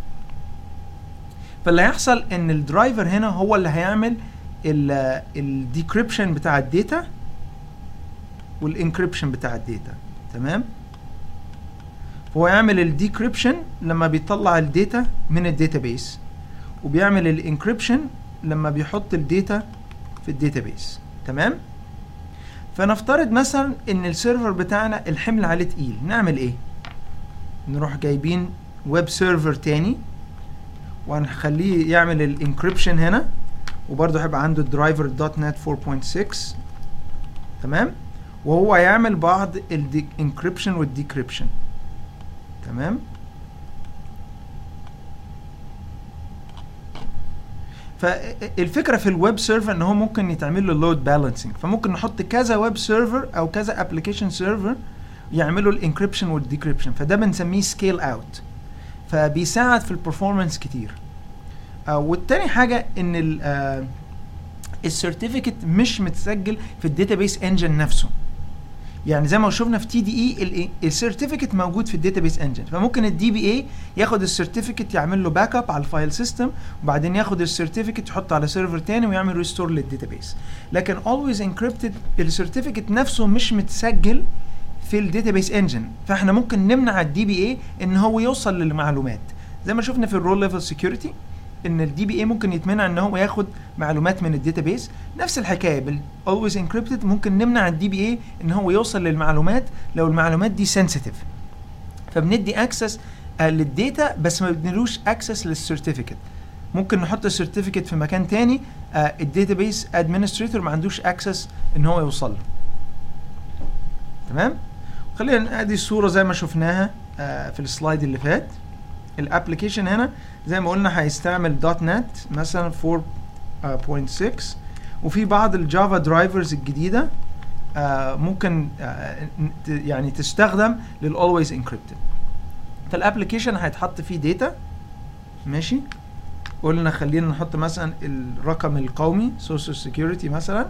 فاللي هيحصل ان الدرايفر هنا هو اللي هيعمل الديكريبشن بتاع الداتا والانكريبشن بتاع الداتا تمام فهو يعمل الديكريبشن لما بيطلع الداتا من الداتابيس وبيعمل الانكريبشن لما بيحط الداتا في الداتابيس تمام فنفترض مثلا ان السيرفر بتاعنا الحمل عليه تقيل نعمل ايه نروح جايبين ويب سيرفر تاني وهنخليه يعمل الانكريبشن هنا وبرضه هيبقى عنده الدرايفر دوت نت 4.6 تمام وهو يعمل بعض الانكريبشن والديكريبشن تمام فالفكره في الويب سيرفر ان هو ممكن يتعمل له لود بالانسنج فممكن نحط كذا ويب سيرفر او كذا ابلكيشن سيرفر يعملوا الانكريبشن والديكريبشن فده بنسميه سكيل اوت فبيساعد في البرفورمانس كتير آه والتاني حاجه ان آه السيرتيفيكت مش متسجل في الداتابيس انجن نفسه يعني زي ما شفنا في تي دي اي السيرتيفيكت موجود في الداتابيس انجن فممكن الدي بي اي ياخد السيرتيفيكت يعمل له باك اب على الفايل سيستم وبعدين ياخد السيرتيفيكت يحطه على سيرفر تاني ويعمل ريستور للداتابيس لكن اولويز انكريبتد السيرتيفيكت نفسه مش متسجل في الداتابيس انجن فاحنا ممكن نمنع الدي بي اي ان هو يوصل للمعلومات زي ما شفنا في الرول ليفل سكيورتي ان الدي بي اي ممكن يتمنع ان هو ياخد معلومات من الداتابيس نفس الحكايه بال always encrypted ممكن نمنع الدي بي اي ان هو يوصل للمعلومات لو المعلومات دي sensitive فبندي اكسس للداتا بس ما بنديلوش اكسس للسيرتيفيكت ممكن نحط السيرتيفيكت في مكان تاني الداتابيس ادمنستريتور ما عندوش اكسس ان هو يوصل له تمام خلينا ادي الصوره زي ما شفناها آه في السلايد اللي فات الابلكيشن هنا زي ما قلنا هيستعمل دوت نت مثلا 4.6 وفي بعض الجافا درايفرز الجديده آه ممكن آه يعني تستخدم للاولويز انكريبتد فالابلكيشن هيتحط فيه داتا ماشي قلنا خلينا نحط مثلا الرقم القومي سوشيال سيكيورتي مثلا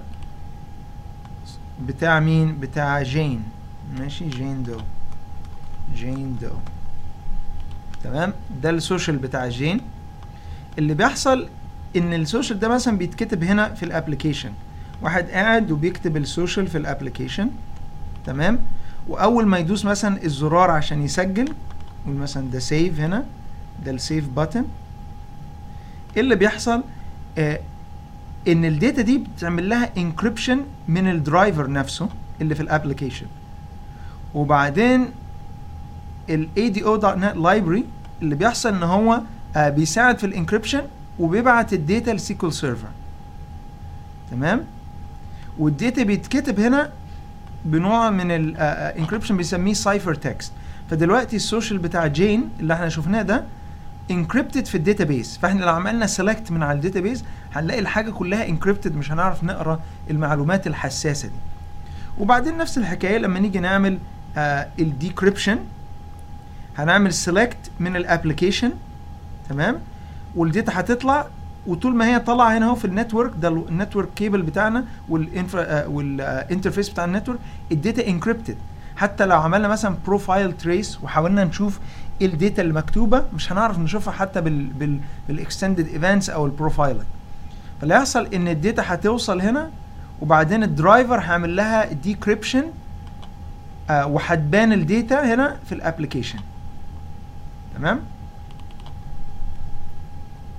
بتاع مين بتاع جين ماشي جين دو جين دو تمام ده السوشيال بتاع جين اللي بيحصل ان السوشيال ده مثلا بيتكتب هنا في الابلكيشن واحد قاعد وبيكتب السوشيال في الابلكيشن تمام واول ما يدوس مثلا الزرار عشان يسجل نقول مثلا ده سيف هنا ده السيف بutton ايه اللي بيحصل آه ان الداتا دي بتعمل لها انكريبشن من الدرايفر نفسه اللي في الابلكيشن وبعدين ال ADO.NET library اللي بيحصل ان هو آه بيساعد في الانكريبشن وبيبعت الداتا لسيكول سيرفر تمام والداتا بيتكتب هنا بنوع من الانكريبشن بيسميه سايفر تكست فدلوقتي السوشيال بتاع جين اللي احنا شفناه ده انكريبتد في الداتابيس فاحنا لو عملنا سيلكت من على الداتابيس هنلاقي الحاجه كلها انكريبتد مش هنعرف نقرا المعلومات الحساسه دي وبعدين نفس الحكايه لما نيجي نعمل آه الديكريبشن هنعمل سيلكت من الابلكيشن تمام والداتا هتطلع وطول ما هي طالعه هنا اهو في النتورك ده النتورك كيبل بتاعنا والانفرا والانترفيس بتاع النتورك الداتا انكريبتد حتى لو عملنا مثلا بروفايل تريس وحاولنا نشوف ايه الداتا اللي مكتوبه مش هنعرف نشوفها حتى بال بال بالاكستندد ايفنتس او البروفايلنج فاللي هيحصل ان الداتا هتوصل هنا وبعدين الدرايفر هعمل لها ديكريبشن آه وهتبان الداتا هنا في الابلكيشن تمام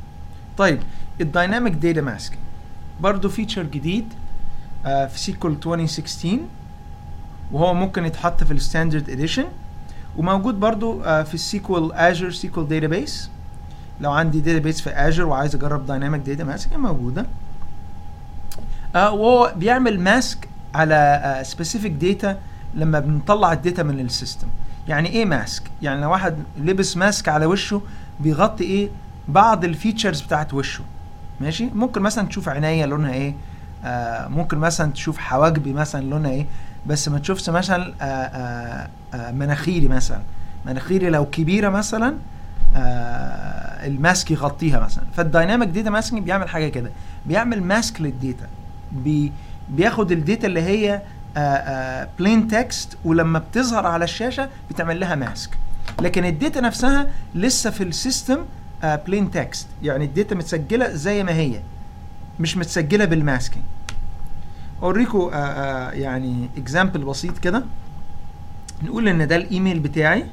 طيب الدايناميك داتا ماسكينج برضه فيتشر جديد آه في سيكول 2016 وهو ممكن يتحط في الستاندرد اديشن وموجود برضو آه في السيكوال اجر سيكوال داتابيس لو عندي داتابيس في اجر وعايز اجرب دايناميك داتا ماسك موجوده آه وهو بيعمل ماسك على سبيسيفيك داتا لما بنطلع الداتا من السيستم يعني ايه ماسك يعني لو واحد لبس ماسك على وشه بيغطي ايه بعض الفيتشرز بتاعت وشه ماشي ممكن مثلا تشوف عينيا لونها ايه آه ممكن مثلا تشوف حواجبي مثلا لونها ايه بس ما تشوفش مثلا آه آه آه مناخيري مثلا مناخيري لو كبيره مثلا آه الماسك يغطيها مثلا فالدايناميك داتا ماسكينج بيعمل حاجه كده بيعمل ماسك للداتا بي بياخد الداتا اللي هي بلين تكست ولما بتظهر على الشاشه بتعمل لها ماسك لكن الداتا نفسها لسه في السيستم بلين تكست يعني الداتا متسجله زي ما هي مش متسجله بالماسكينج اوريكم يعني اكزامبل بسيط كده نقول ان ده الايميل بتاعي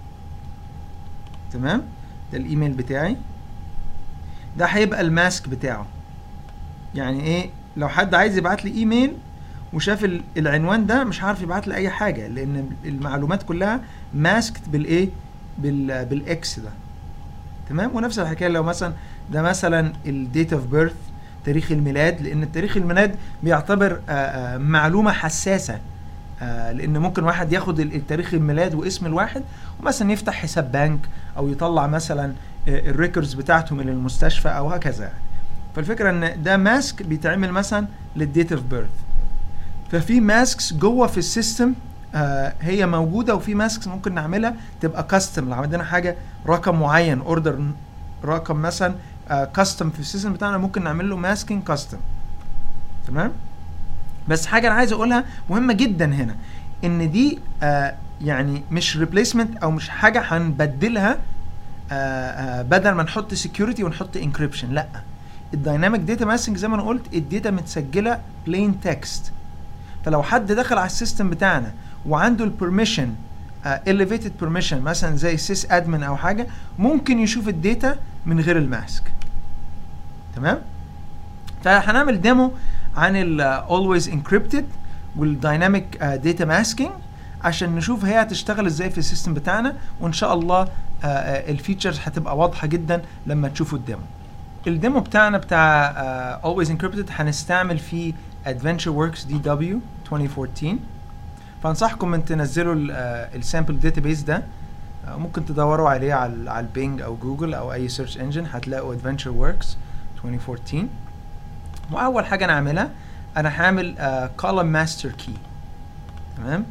تمام ده الايميل بتاعي ده هيبقى الماسك بتاعه يعني ايه لو حد عايز يبعت لي ايميل وشاف العنوان ده مش عارف يبعت لي اي حاجه لان المعلومات كلها ماسكت بالايه بال بالاكس ده تمام ونفس الحكايه لو مثلا ده مثلا الديت اوف بيرث تاريخ الميلاد لان تاريخ الميلاد بيعتبر آآ آآ معلومه حساسه لان ممكن واحد ياخد التاريخ الميلاد واسم الواحد ومثلا يفتح حساب بنك او يطلع مثلا الريكوردز بتاعته من المستشفى او هكذا فالفكره ان ده ماسك بيتعمل مثلا للديت اوف بيرث ففي ماسكس جوه في السيستم آه هي موجوده وفي ماسكس ممكن نعملها تبقى كاستم لو عندنا حاجه رقم معين اوردر رقم مثلا كاستم آه في السيستم بتاعنا ممكن نعمل له ماسكينج كاستم تمام بس حاجه انا عايز اقولها مهمه جدا هنا ان دي آه يعني مش ريبليسمنت او مش حاجه هنبدلها آه بدل ما نحط سكيورتي ونحط انكريبشن لا الدايناميك داتا ماسكينج زي ما انا قلت الداتا متسجله بلين تكست فلو حد دخل على السيستم بتاعنا وعنده البرميشن elevated permission مثلا زي سيس ادمن او حاجه ممكن يشوف الداتا من غير الماسك تمام فهنعمل ديمو عن ال always encrypted والدايناميك داتا ماسكينج عشان نشوف هي هتشتغل ازاي في السيستم بتاعنا وان شاء الله الفيتشرز هتبقى واضحه جدا لما تشوفوا الديمو الديمو بتاعنا بتاع uh, always encrypted هنستعمل فيه adventure works DW 2014 فانصحكم ان تنزلوا السامبل داتابيس ده ممكن تدوروا عليه على على البينج او جوجل او اي سيرش انجن هتلاقوا adventure works 2014 واول حاجه نعملها انا هعمل column master key تمام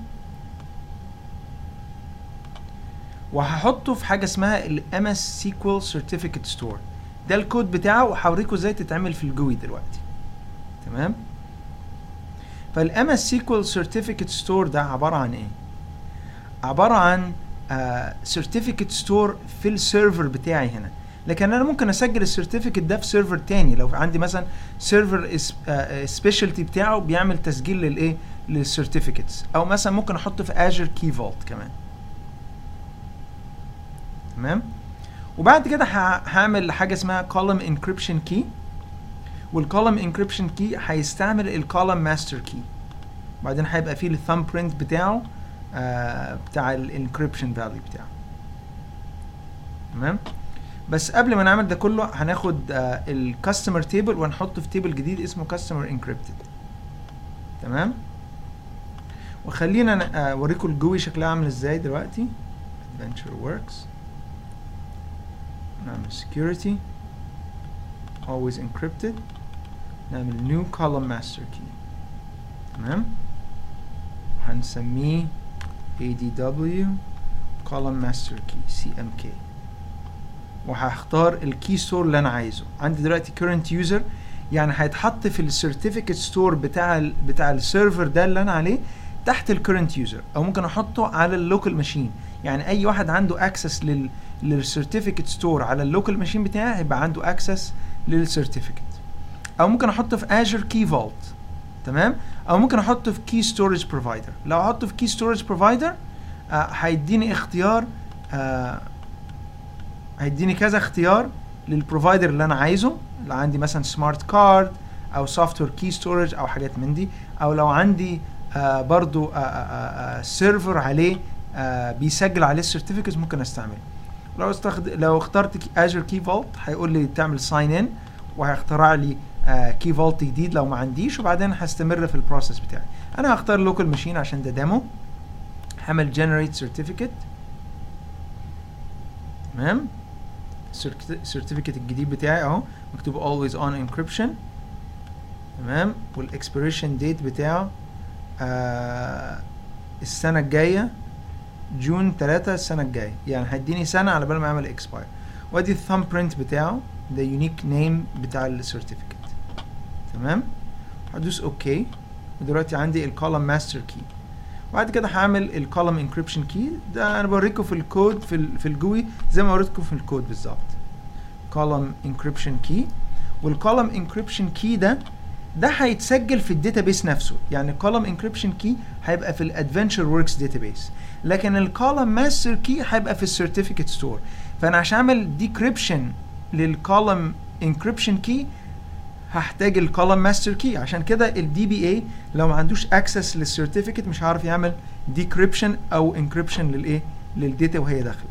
وهحطه في حاجه اسمها ال MS SQL Certificate Store ده الكود بتاعه وهوريكم ازاي تتعمل في الجوي دلوقتي تمام فالام اس سيكوال سيرتيفيكت ستور ده عباره عن ايه عباره عن سيرتيفيكت uh, ستور في السيرفر بتاعي هنا لكن انا ممكن اسجل السيرتيفيكت ده في سيرفر تاني لو عندي مثلا سيرفر سبيشالتي بتاعه بيعمل تسجيل للايه للسيرتيفيكتس او مثلا ممكن احطه في اجر كي فولت كمان تمام وبعد كده هعمل حاجه اسمها column encryption key والكولم انكريبشن كي هيستعمل الكولم ماستر كي بعدين هيبقى فيه الثumb برنت بتاعه آه بتاع الانكريبشن فاليو بتاعه تمام بس قبل ما نعمل ده كله هناخد آه الكاستمر تيبل ونحطه في تيبل جديد اسمه كاستمر انكريبتد تمام وخلينا اوريكم الجوي شكلها عامل ازاي دلوقتي adventure works نعمل security always encrypted نعمل new column master key تمام هنسميه adw column master key cmk وهختار الكي ستور اللي انا عايزه عندي دلوقتي current user يعني هيتحط في السيرتيفيكت ستور بتاع ال بتاع السيرفر ده اللي انا عليه تحت الكرنت يوزر او ممكن احطه على اللوكال ماشين يعني اي واحد عنده اكسس لل للسيرتيفيكت ستور على اللوكال ماشين بتاعي هيبقى عنده اكسس للسيرتيفيكت او ممكن احطه في اجر كي فولت تمام او ممكن احطه في كي ستورج بروفايدر لو احطه في كي ستورج بروفايدر هيديني اختيار آه هيديني كذا اختيار للبروفايدر اللي انا عايزه لو عندي مثلا سمارت كارد او سوفت وير كي ستورج او حاجات من دي او لو عندي آه برضو سيرفر عليه آه بيسجل عليه السيرتيفيكتس ممكن استعمله لو استخد... لو اخترت اجر كي فولت هيقول لي تعمل ساين ان وهيخترع لي كي فولت جديد لو ما عنديش وبعدين هستمر في البروسيس بتاعي انا هختار لوكال ماشين عشان ده ديمو هعمل جنريت سيرتيفيكت تمام السيرتيفيكت الجديد بتاعي اهو مكتوب always on encryption تمام والاكسبيريشن ديت بتاعه آه السنه الجايه جون 3 السنه الجايه يعني هيديني سنه على بال ما اعمل اكسباير وادي الثumb برنت بتاعه ده يونيك نيم بتاع السيرتيفيكت تمام هدوس اوكي ودلوقتي عندي الكولم ماستر كي بعد كده هعمل الكولم انكريبشن كي ده انا بوريكم في الكود في ال في الجوي زي ما وريتكم في الكود بالظبط كولم انكريبشن كي والكولم انكريبشن كي ده ده هيتسجل في الداتابيس نفسه يعني الكولم انكريبشن كي هيبقى في الادفنتشر وركس داتابيس لكن الكولم ماستر كي هيبقى في السيرتيفيكت ستور فانا عشان اعمل ديكريبشن للكولم انكريبشن كي هحتاج الكولم ماستر كي عشان كده الدي بي اي لو ما عندوش اكسس للسيرتيفيكت مش هعرف يعمل ديكريبشن او انكريبشن للايه للداتا وهي داخله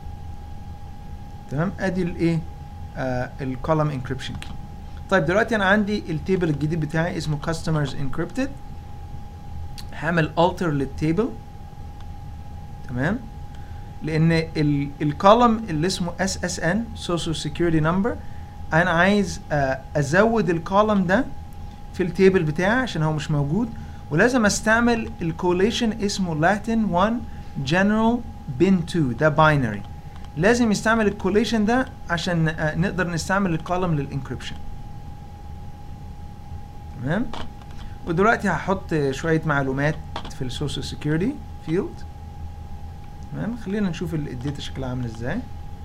تمام ادي الايه آه الكولم انكريبشن كي طيب دلوقتي انا عندي التيبل الجديد بتاعي اسمه customers encrypted هعمل alter للتيبل تمام لان الكولم اللي اسمه اس اس ان social security number انا عايز آه ازود الكولم ده في التيبل بتاعي عشان هو مش موجود ولازم استعمل الكوليشن اسمه لاتين 1 general bin 2 ده باينري لازم يستعمل الكوليشن ده عشان آه نقدر نستعمل الكولم للانكريبشن تمام ودلوقتي هحط شويه معلومات في السوشيال سيكيورتي فيلد تمام خلينا نشوف الداتا شكلها عامل ازاي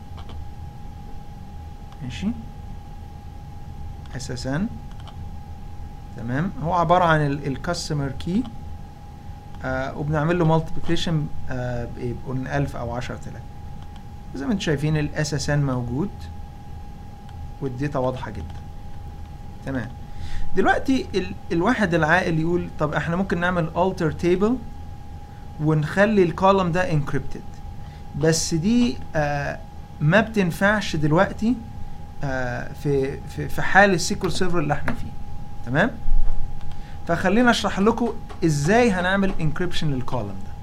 ماشي اس اس ان تمام هو عباره عن الكاستمر كي آه وبنعمل له مالتيبيكيشن آه بايه 1000 او 10000 زي ما انتم شايفين الاس اس ان موجود والداتا واضحه جدا تمام دلوقتي ال الواحد العاقل يقول طب احنا ممكن نعمل alter table ونخلي الكولوم ده encrypted بس دي آه ما بتنفعش دلوقتي آه في في في حال السيكول سيرفر اللي احنا فيه تمام فخلينا اشرح لكم ازاي هنعمل encryption للكولوم ده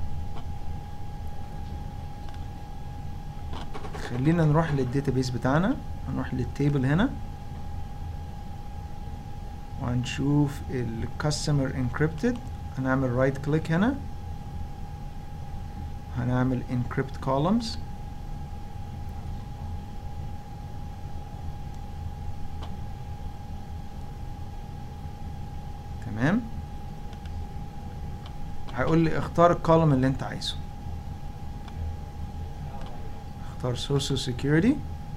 خلينا نروح للداتابيس بتاعنا هنروح للتيبل هنا وهنشوف الكاستمر انكريبتد هنعمل رايت كليك هنا هنعمل encrypt columns تمام هيقول لي اختار الكولوم اللي انت عايزه اختار social security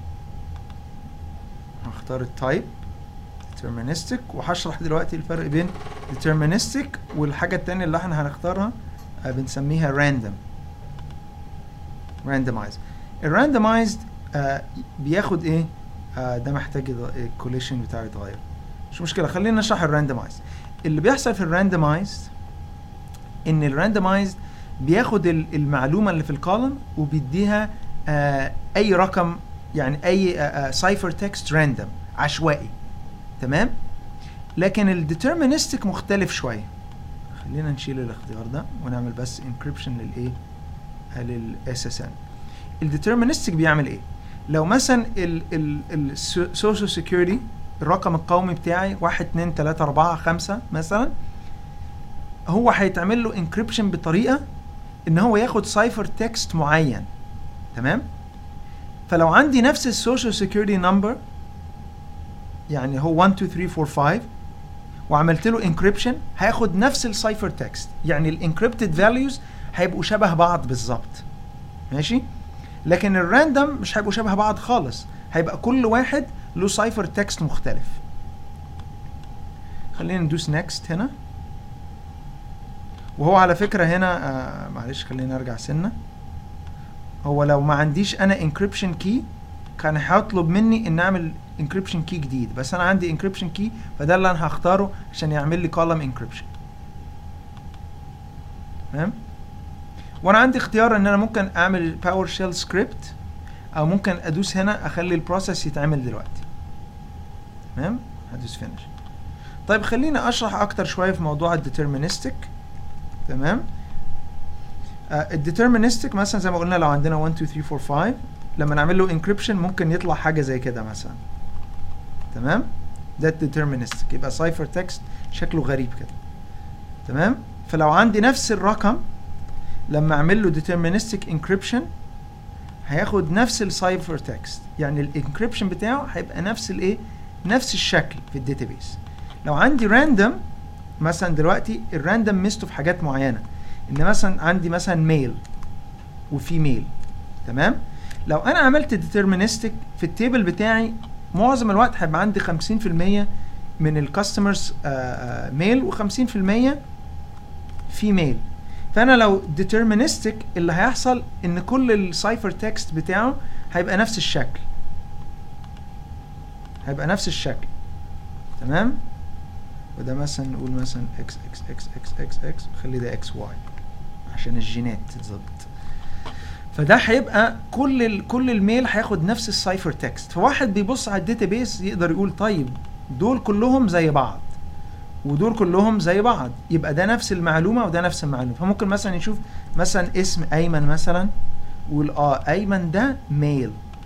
هختار التايب deterministic وهشرح دلوقتي الفرق بين deterministic والحاجة التانية اللي احنا هنختارها آه بنسميها random randomized الراندمايزد آه بياخد ايه آه ده محتاج الكوليشن بتاعه يتغير مش مشكلة خلينا نشرح الراندمايزد اللي بيحصل في الراندمايزد ان الراندمايزد بياخد المعلومة اللي في الكولم وبيديها آه اي رقم يعني اي سايفر تكست راندوم عشوائي تمام لكن الديترمينستيك مختلف شويه خلينا نشيل الاختيار ده ونعمل بس انكريبشن للايه للاس اس ان الديترمينستيك بيعمل ايه لو مثلا السوشيال سيكيورتي الرقم القومي بتاعي 1 2 3 4 5 مثلا هو هيتعمل له انكريبشن بطريقه ان هو ياخد سايفر تكست معين تمام فلو عندي نفس السوشيال سيكيورتي نمبر يعني هو 1 2 3 4 5 وعملت له انكريبشن هياخد نفس السايفر تكست يعني الانكريبتد فاليوز هيبقوا شبه بعض بالظبط ماشي لكن الراندوم مش هيبقوا شبه بعض خالص هيبقى كل واحد له سايفر تكست مختلف خلينا ندوس نيكست هنا وهو على فكره هنا آه معلش خلينا ارجع سنه هو لو ما عنديش انا انكريبشن كي كان هيطلب مني ان اعمل انكريبشن كي جديد بس انا عندي انكريبشن كي فده اللي انا هختاره عشان يعمل لي كولم انكريبشن تمام وانا عندي اختيار ان انا ممكن اعمل باور شيل سكريبت او ممكن ادوس هنا اخلي البروسيس يتعمل دلوقتي تمام هدوس فينش طيب خليني اشرح اكتر شويه في موضوع الديترمينستيك تمام الديترمينستيك مثلا زي ما قلنا لو عندنا 1 2 3 4 5 لما نعمل له انكريبشن ممكن يطلع حاجه زي كده مثلا تمام ده الديترمينستيك يبقى سايفر تكست شكله غريب كده تمام فلو عندي نفس الرقم لما اعمل له ديترمينستيك انكريبشن هياخد نفس السايفر تكست يعني الانكريبشن بتاعه هيبقى نفس الايه نفس الشكل في الداتابيس لو عندي راندوم مثلا دلوقتي الراندوم ميزته في حاجات معينه ان مثلا عندي مثلا ميل وفيميل تمام لو انا عملت ديترمينستيك في التيبل بتاعي معظم الوقت هيبقى عندي 50% من الكاستمرز ميل و50% فيميل فانا لو ديترمينستيك اللي هيحصل ان كل السايفر تكست بتاعه هيبقى نفس الشكل هيبقى نفس الشكل تمام وده مثلا نقول مثلا اكس اكس اكس اكس اكس اكس خلي ده اكس واي عشان الجينات تتظبط فده هيبقى كل ال كل الميل هياخد نفس السايفر تكست فواحد بيبص على الداتابيس يقدر يقول طيب دول كلهم زي بعض ودول كلهم زي بعض يبقى ده نفس المعلومه وده نفس المعلومه فممكن مثلا يشوف مثلا اسم ايمن مثلا ويقول اه ايمن ده ميل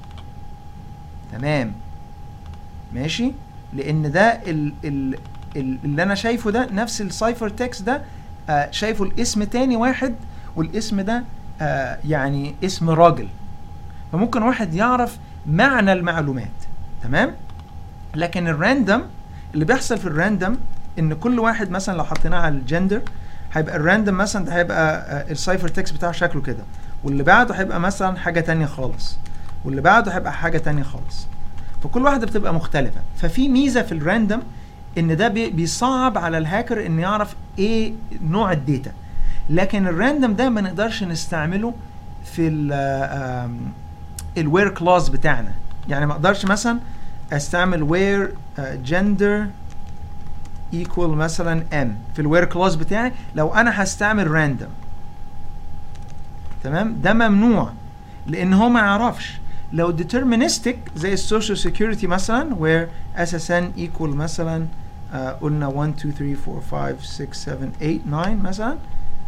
تمام ماشي لان ده ال ال ال اللي انا شايفه ده نفس السايفر تكست ده آه شايفه الاسم تاني واحد والاسم ده آه يعني اسم راجل فممكن واحد يعرف معنى المعلومات تمام لكن الراندوم اللي بيحصل في الراندوم ان كل واحد مثلا لو حطيناه على الجندر هيبقى الراندوم مثلا ده هيبقى آه السايفر تكست بتاعه شكله كده واللي بعده هيبقى مثلا حاجه تانية خالص واللي بعده هيبقى حاجه تانية خالص فكل واحده بتبقى مختلفه ففي ميزه في الراندوم ان ده بي بيصعب على الهاكر ان يعرف ايه نوع الداتا لكن الراندوم ده ما نقدرش نستعمله في الوير كلاس بتاعنا يعني ما اقدرش مثلا استعمل وير جندر ايكوال مثلا ام في الوير كلاس بتاعي لو انا هستعمل راندوم تمام ده ممنوع لان هو ما يعرفش لو deterministic زي السوشيال سيكيورتي مثلا where SSN equal مثلا آه قلنا 1 2 3 4 5 6 7 8 9 مثلا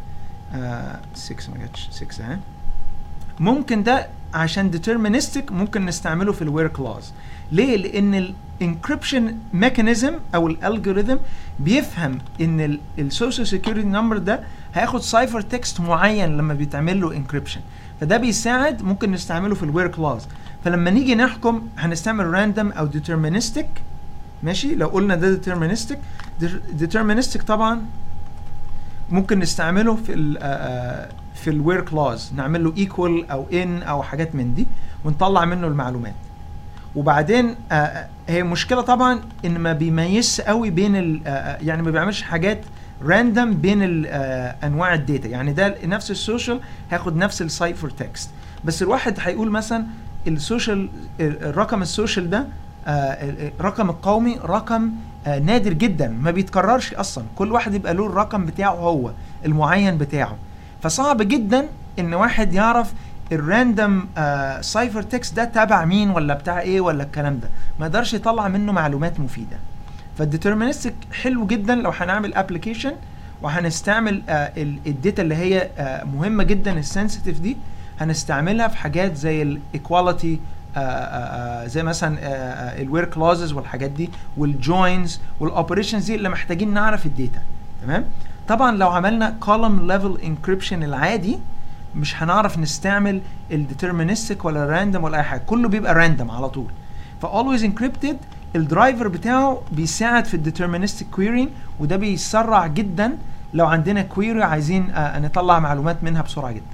آه 6 ما جاتش 6 اهي ممكن ده عشان deterministic ممكن نستعمله في الوير كلاز ليه؟ لان الانكريبشن ميكانيزم او الالجوريثم بيفهم ان السوشيال سيكيورتي نمبر ده هياخد سايفر تكست معين لما بيتعمل له انكريبشن فده بيساعد ممكن نستعمله في الوير كلاز فلما نيجي نحكم هنستعمل راندوم او ديترمينستيك ماشي لو قلنا ده ديترمينستيك ديترمينستيك طبعا ممكن نستعمله في ال في الوير كلاز نعمل له ايكوال او ان او حاجات من دي ونطلع منه المعلومات وبعدين آآ هي مشكله طبعا ان ما بيميزش قوي بين يعني ما بيعملش حاجات راندوم بين انواع الداتا يعني ده نفس السوشيال هياخد نفس السايفر تكست بس الواحد هيقول مثلا السوشيال الرقم السوشيال ده الرقم القومي رقم نادر جدا ما بيتكررش اصلا كل واحد يبقى له الرقم بتاعه هو المعين بتاعه فصعب جدا ان واحد يعرف الراندوم سايفر تكست ده تبع مين ولا بتاع ايه ولا الكلام ده ما يقدرش يطلع منه معلومات مفيده فالديترمينستيك حلو جدا لو هنعمل ابلكيشن وهنستعمل آه الداتا اللي هي آه مهمه جدا السنسيتيف دي هنستعملها في حاجات زي الايكواليتي زي مثلا الوير كلوزز والحاجات دي والجوينز والاوبريشنز دي اللي محتاجين نعرف الداتا تمام طبعا لو عملنا كولوم ليفل انكريبشن العادي مش هنعرف نستعمل الديترمينستيك ولا راندوم ولا اي حاجه كله بيبقى راندوم على طول فاولويز انكريبتد الدرايفر بتاعه بيساعد في الديترمينستيك كويرينج وده بيسرع جدا لو عندنا كويري عايزين آه نطلع معلومات منها بسرعه جدا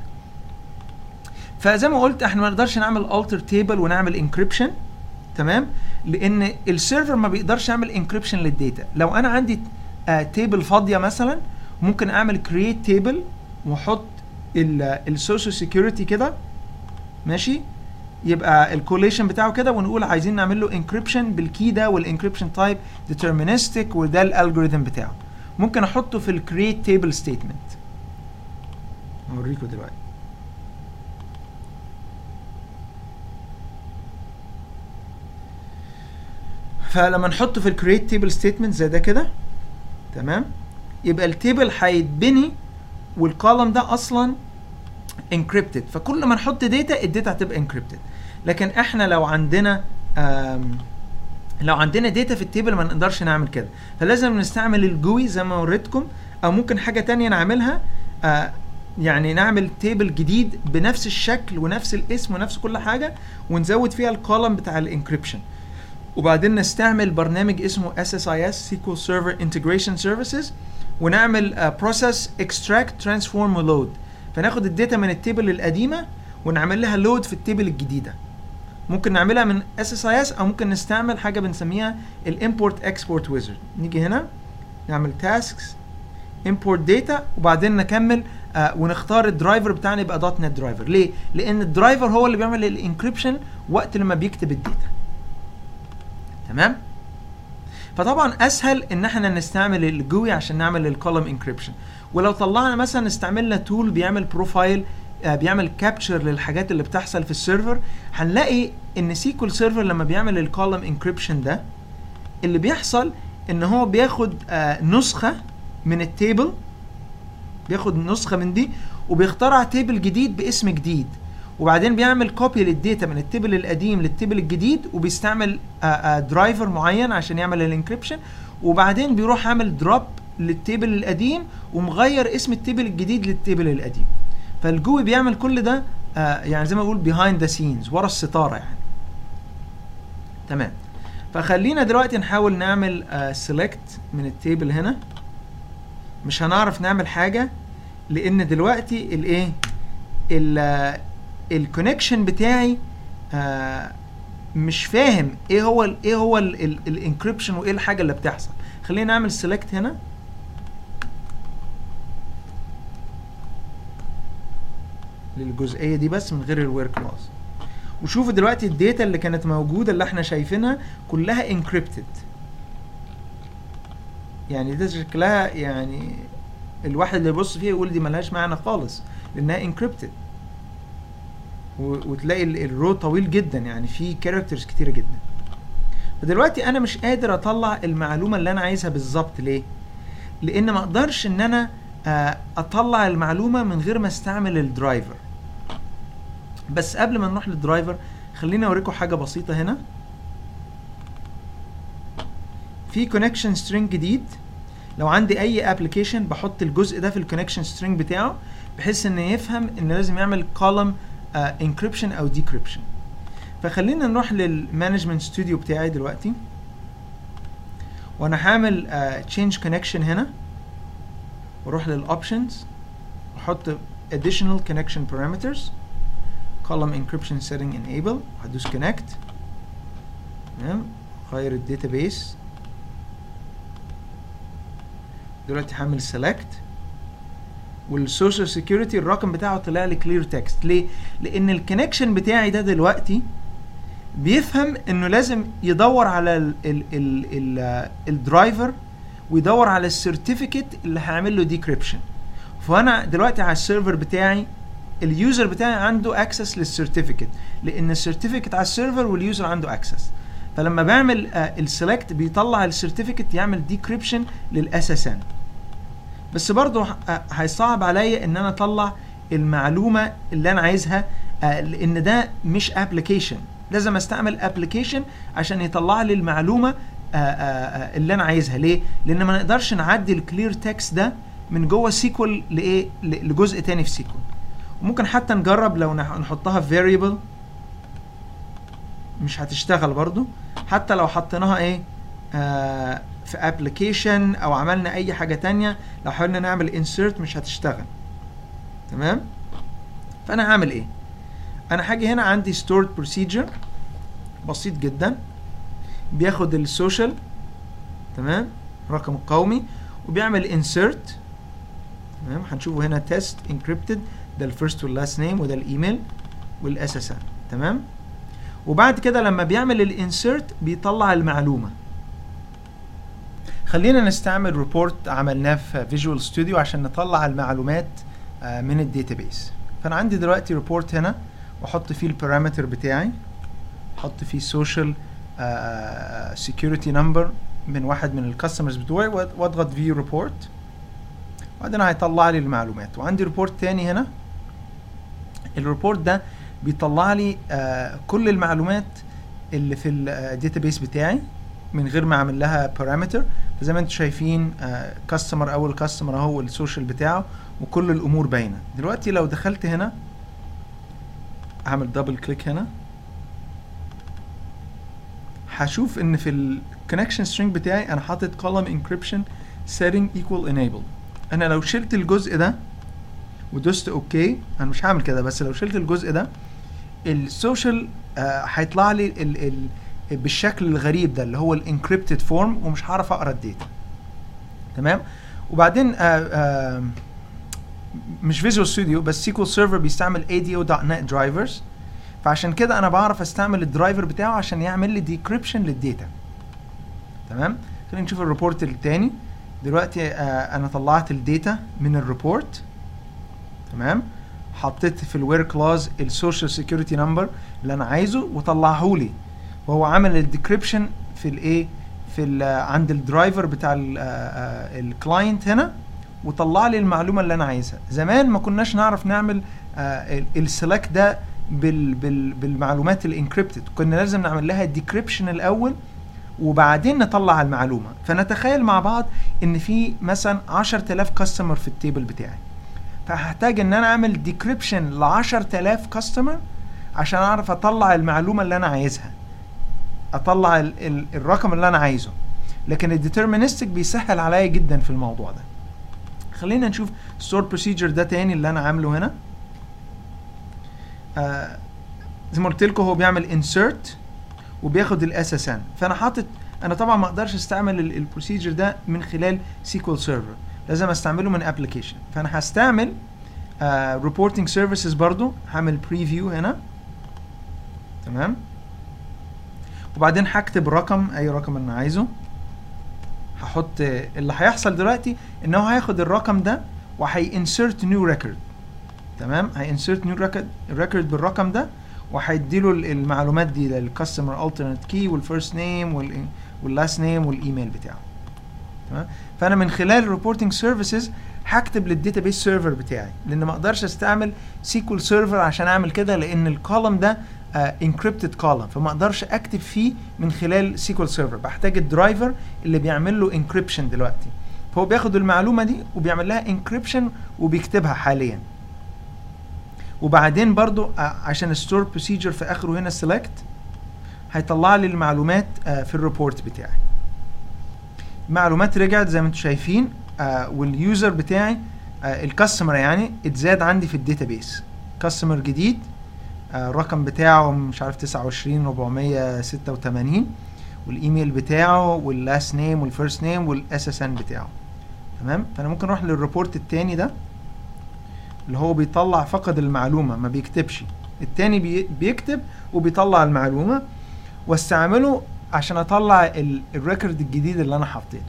فزي ما قلت احنا ما نقدرش نعمل التر تيبل ونعمل انكريبشن تمام لان السيرفر ما بيقدرش يعمل انكريبشن للداتا لو انا عندي آه تيبل فاضيه مثلا ممكن اعمل كرييت تيبل واحط السوشيال سيكيورتي كده ماشي يبقى الكوليشن بتاعه كده ونقول عايزين نعمل له انكريبشن بالكي ده والانكريبشن تايب ديترمينستيك وده الالجوريثم بتاعه ممكن احطه في الكريت تيبل ستيتمنت اوريكم دلوقتي فلما نحطه في الكريت تيبل ستيتمنت زي ده كده تمام يبقى التيبل هيتبني والكولم ده اصلا انكريبتد فكل ما نحط داتا الداتا هتبقى انكريبتد لكن احنا لو عندنا آم لو عندنا داتا في التيبل ما نقدرش نعمل كده فلازم نستعمل الجوي زي ما وريتكم او ممكن حاجه تانية نعملها آه يعني نعمل تيبل جديد بنفس الشكل ونفس الاسم ونفس كل حاجه ونزود فيها الكولم بتاع الانكريبشن وبعدين نستعمل برنامج اسمه SSIS SQL Server Integration Services ونعمل بروسيس اكستراكت ترانسفورم ولود فناخد الداتا من التيبل القديمه ونعمل لها لود في التيبل الجديده ممكن نعملها من SSIS او ممكن نستعمل حاجه بنسميها الامبورت اكسبورت ويزرد نيجي هنا نعمل تاسكس import data وبعدين نكمل آه ونختار الدرايفر بتاعنا يبقى دوت نت درايفر ليه لان الدرايفر هو اللي بيعمل الانكريبشن وقت لما بيكتب الداتا تمام فطبعا اسهل ان احنا نستعمل الجوي عشان نعمل الكولوم انكريبشن ولو طلعنا مثلا استعملنا تول بيعمل بروفايل آه بيعمل كابتشر للحاجات اللي بتحصل في السيرفر هنلاقي ان سيكول سيرفر لما بيعمل الكولوم انكريبشن ده اللي بيحصل ان هو بياخد آه نسخه من التيبل بياخد نسخه من دي وبيخترع تيبل جديد باسم جديد وبعدين بيعمل كوبي للداتا من التيبل القديم للتيبل الجديد وبيستعمل درايفر معين عشان يعمل الانكريبشن وبعدين بيروح عامل دروب للتيبل القديم ومغير اسم التيبل الجديد للتيبل القديم فالجوي بيعمل كل ده آه يعني زي ما بقول behind ذا سينز ورا الستاره يعني تمام فخلينا دلوقتي نحاول نعمل سيلكت uh, من التيبل هنا مش هنعرف نعمل حاجه لان دلوقتي الايه الكونكشن بتاعي آه مش فاهم ايه هو ال ايه هو الانكريبشن وايه الحاجه اللي بتحصل خلينا نعمل سيلكت هنا للجزئيه دي بس من غير الوير كلاس وشوفوا دلوقتي الداتا اللي كانت موجوده اللي احنا شايفينها كلها انكريبتد يعني ده شكلها يعني الواحد اللي يبص فيها يقول دي ملهاش معنى خالص لانها انكريبتد وتلاقي الرو طويل جدا يعني في كاركترز كتيره جدا فدلوقتي انا مش قادر اطلع المعلومه اللي انا عايزها بالظبط ليه لان ما اقدرش ان انا اطلع المعلومه من غير ما استعمل الدرايفر بس قبل ما نروح للدرايفر خليني اوريكم حاجه بسيطه هنا في كونكشن سترينج جديد لو عندي اي ابلكيشن بحط الجزء ده في الكونكشن سترينج بتاعه بحيث ان يفهم ان لازم يعمل كولم انكريبشن uh, او ديكريبشن فخلينا نروح للمانجمنت ستوديو بتاعي دلوقتي وانا هعمل تشينج uh, كونكشن هنا واروح للاوبشنز واحط additional connection parameters column encryption setting enable هدوس connect تمام غير الداتابيس دلوقتي هعمل select والسوشيال سيكيورتي الرقم بتاعه طلع لي كلير تكست ليه لان الكونكشن بتاعي ده دلوقتي بيفهم انه لازم يدور على ال ال ال ال الدرايفر ويدور على السيرتيفيكت اللي هعمل له ديكريبشن فانا دلوقتي على السيرفر بتاعي اليوزر بتاعي عنده اكسس للسيرتيفيكت لان السيرتيفيكت على السيرفر واليوزر عنده اكسس فلما بعمل السلكت بيطلع السيرتيفيكت يعمل ديكريبشن للاس اس ان بس برضه هيصعب عليا ان انا اطلع المعلومه اللي انا عايزها لان ده مش ابلكيشن لازم استعمل ابلكيشن عشان يطلع لي المعلومه اللي انا عايزها ليه لان ما نقدرش نعدي الكلير تكست ده من جوه سيكول لايه لجزء تاني في سيكول وممكن حتى نجرب لو نحطها في فاريبل مش هتشتغل برضو حتى لو حطيناها ايه آه في ابلكيشن او عملنا اي حاجه تانية لو حاولنا نعمل انسيرت مش هتشتغل تمام فانا هعمل ايه انا هاجي هنا عندي ستورد بروسيجر بسيط جدا بياخد السوشيال تمام رقم القومي وبيعمل انسيرت تمام هنشوفه هنا تيست انكريبتد ده الفيرست واللاست نيم وده الايميل والاس اس ان تمام وبعد كده لما بيعمل الانسيرت بيطلع المعلومه خلينا نستعمل ريبورت عملناه في فيجوال ستوديو عشان نطلع المعلومات آه، من الداتابيس فانا عندي دلوقتي ريبورت هنا واحط فيه البارامتر بتاعي احط فيه سوشيال سكيورتي نمبر من واحد من الكاستمرز بتوعي وأض- واضغط فيو ريبورت وبعدين هيطلع لي المعلومات وعندي ريبورت تاني هنا الريبورت ده بيطلع لي آه كل المعلومات اللي في الداتابيس بتاعي من غير ما اعمل لها بارامتر فزي ما انتم شايفين كاستمر اول كاستمر اهو السوشيال بتاعه وكل الامور باينه دلوقتي لو دخلت هنا هعمل دبل كليك هنا هشوف ان في الكونكشن سترينج بتاعي انا حاطط column encryption setting equal enable انا لو شلت الجزء ده ودوست اوكي انا مش هعمل كده بس لو شلت الجزء ده السوشيال آه، هيطلع لي ال ال بالشكل الغريب ده اللي هو الانكريبتد فورم ومش هعرف اقرا الداتا تمام وبعدين آه آه مش فيجوال ستوديو بس سيكوال سيرفر بيستعمل ADO.NET درايفرز فعشان كده انا بعرف استعمل الدرايفر بتاعه عشان يعمل لي ديكريبشن للداتا تمام خلينا نشوف الريبورت التاني دلوقتي آه انا طلعت الداتا من الريبورت تمام حطيت في الوير كلاز السوشيال سيكيورتي نمبر اللي انا عايزه وطلعه لي وهو عمل الديكريبشن في الايه في ال عند الدرايفر بتاع الكلاينت هنا وطلع لي المعلومه اللي انا عايزها زمان ما كناش نعرف نعمل السلكت ده بال بال بالمعلومات الانكريبتد كنا لازم نعمل لها ديكريبشن الاول وبعدين نطلع المعلومه فنتخيل مع بعض ان في مثلا 10000 كاستمر في التيبل بتاعي فهحتاج ان انا اعمل ديكريبشن ل 10000 كاستمر عشان اعرف اطلع المعلومه اللي انا عايزها اطلع ال ال الرقم اللي انا عايزه لكن الديترمينستك بيسهل عليا جدا في الموضوع ده خلينا نشوف ستور بروسيجر ده تاني اللي انا عامله هنا آه زي ما قلت لكم هو بيعمل انسيرت وبياخد الاس اس ان فانا حاطط انا طبعا ما اقدرش استعمل البروسيجر ده من خلال سيكوال سيرفر لازم استعمله من ابلكيشن فانا هستعمل ريبورتنج سيرفيسز برضو هعمل بريفيو هنا تمام وبعدين هكتب رقم اي رقم انا عايزه هحط اللي هيحصل دلوقتي ان هو هياخد الرقم ده وهينسرت نيو ريكورد تمام هينسرت نيو ريكورد بالرقم ده وهيديله المعلومات دي للكاستمر الترنت كي والفيرست نيم واللاست نيم والايميل بتاعه تمام فانا من خلال الريبورتنج سيرفيسز هكتب للداتابيس سيرفر بتاعي لان ما اقدرش استعمل سيكول سيرفر عشان اعمل كده لان الكولوم ده انكريبتد uh, كولوم فما اقدرش اكتب فيه من خلال سيكول سيرفر بحتاج الدرايفر اللي بيعمل له انكريبشن دلوقتي فهو بياخد المعلومه دي وبيعمل لها انكريبشن وبيكتبها حاليا وبعدين برضو uh, عشان الستور بروسيجر في اخره هنا سيلكت هيطلع لي المعلومات uh, في الريبورت بتاعي المعلومات رجعت زي ما انتم شايفين آه واليوزر بتاعي آه الكاستمر يعني اتزاد عندي في الداتابيس كاستمر جديد آه الرقم بتاعه مش عارف 29 486 والايميل بتاعه واللاست نيم والفيرست نيم والاس اس ان بتاعه تمام فانا ممكن اروح للريبورت التاني ده اللي هو بيطلع فقط المعلومه ما بيكتبش التاني بي بيكتب وبيطلع المعلومه واستعمله عشان اطلع الريكورد الجديد اللي انا حطيته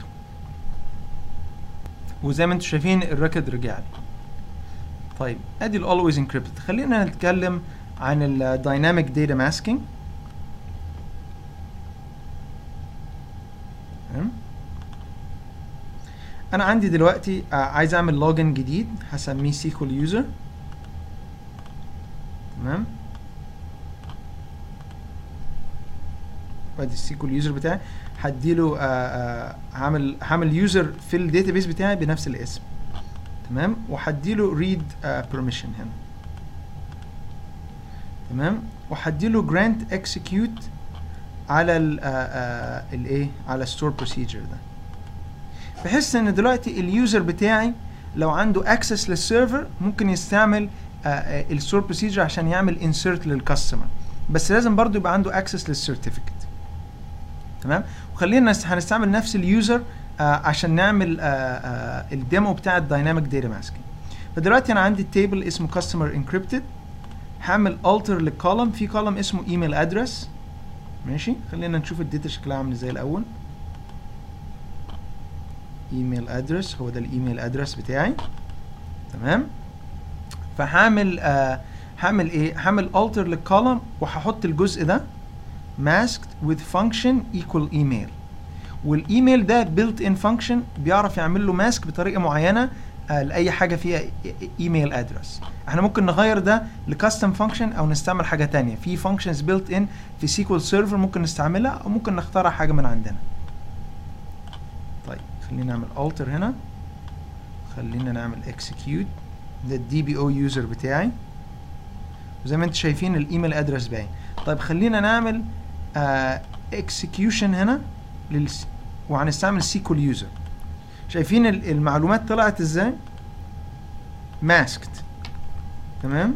وزي ما انتم شايفين الريكورد رجع لي طيب ادي الاولويز انكريبتد خلينا نتكلم عن الدايناميك داتا ماسكينج انا عندي دلوقتي عايز اعمل لوجن جديد هسميه سيكول يوزر تمام ادي السيكول يوزر بتاعي هديله هعمل هعمل يوزر في الداتابيس بتاعي بنفس الاسم تمام وهديله ريد بيرميشن هنا تمام وهديله جرانت اكسكيوت على الايه على ستور بروسيجر ده بحيث ان دلوقتي اليوزر بتاعي لو عنده اكسس للسيرفر ممكن يستعمل الستور بروسيجر عشان يعمل انسيرت للكاستمر بس لازم برضو يبقى عنده اكسس للسيرتيفيكت تمام وخلينا هنستعمل نفس اليوزر آه عشان نعمل آه آه الديمو بتاع الدايناميك داتا ماسكينج فدلوقتي انا عندي التيبل اسمه كاستمر انكريبتد هعمل alter للكولم في كولم اسمه ايميل ادرس ماشي خلينا نشوف الداتا شكلها عامل ازاي الاول ايميل ادرس هو ده الايميل ادرس بتاعي تمام فهعمل آه هعمل ايه هعمل alter للكولم وهحط الجزء ده masked with function equal email والايميل ده built in function بيعرف يعمل له ماسك بطريقه معينه آه لاي حاجه فيها ايميل ادرس احنا ممكن نغير ده لكاستم فانكشن او نستعمل حاجه تانية في فانكشنز built in في سيكوال سيرفر ممكن نستعملها او ممكن نخترع حاجه من عندنا طيب خلينا نعمل alter هنا خلينا نعمل execute ده الدي بي او يوزر بتاعي وزي ما انتم شايفين الايميل ادرس باين طيب خلينا نعمل آه execution هنا لل وهنستعمل سيكول يوزر شايفين المعلومات طلعت ازاي ماسكت تمام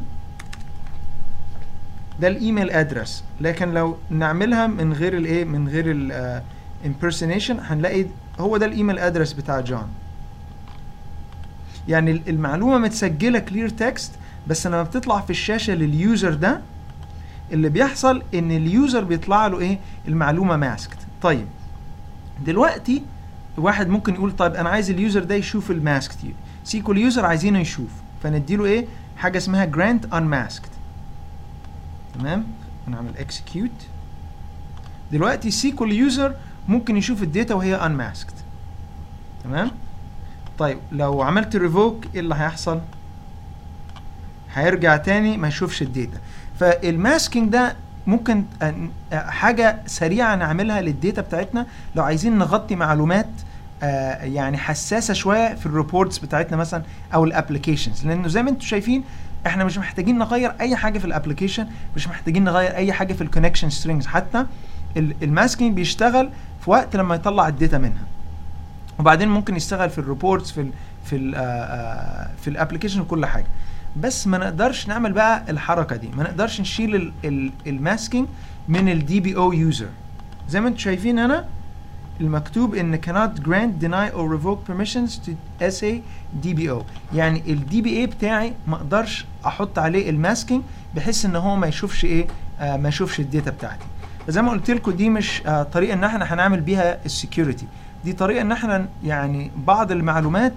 ده الايميل ادرس لكن لو نعملها من غير الايه من غير الامبرسونيشن هنلاقي هو ده الايميل ادرس بتاع جون يعني المعلومه متسجله كلير تكست بس لما بتطلع في الشاشه لليوزر ده اللي بيحصل ان اليوزر بيطلع له ايه المعلومه ماسكت طيب دلوقتي واحد ممكن يقول طيب انا عايز اليوزر ده يشوف الماسك دي سيكول يوزر عايزينه يشوف فنديله ايه حاجه اسمها جرانت unmasked تمام نعمل اكسكيوت دلوقتي سيكول يوزر ممكن يشوف الداتا وهي unmasked تمام طيب لو عملت ريفوك ايه اللي هيحصل هيرجع تاني ما يشوفش الداتا فالماسكينج ده ممكن حاجه سريعه نعملها للداتا بتاعتنا لو عايزين نغطي معلومات آه يعني حساسه شويه في الريبورتس بتاعتنا مثلا او الابلكيشنز لانه زي ما انتم شايفين احنا مش محتاجين نغير اي حاجه في الابلكيشن مش محتاجين نغير اي حاجه في الكونكشن سترينجز حتى الماسكينج بيشتغل في وقت لما يطلع الداتا منها وبعدين ممكن يشتغل في الريبورتس في ال في ال آه في الابلكيشن وكل حاجه بس ما نقدرش نعمل بقى الحركه دي ما نقدرش نشيل الماسكينج من الدي بي او يوزر زي ما انتم شايفين هنا المكتوب ان cannot grant deny or revoke permissions to SA DBO يعني الدي بي اي بتاعي ما اقدرش احط عليه الماسكينج بحيث ان هو ما يشوفش ايه آه ما يشوفش الداتا بتاعتي فزي ما قلت لكم دي مش آه طريقه ان احنا هنعمل بيها السكيورتي دي طريقه ان احنا يعني بعض المعلومات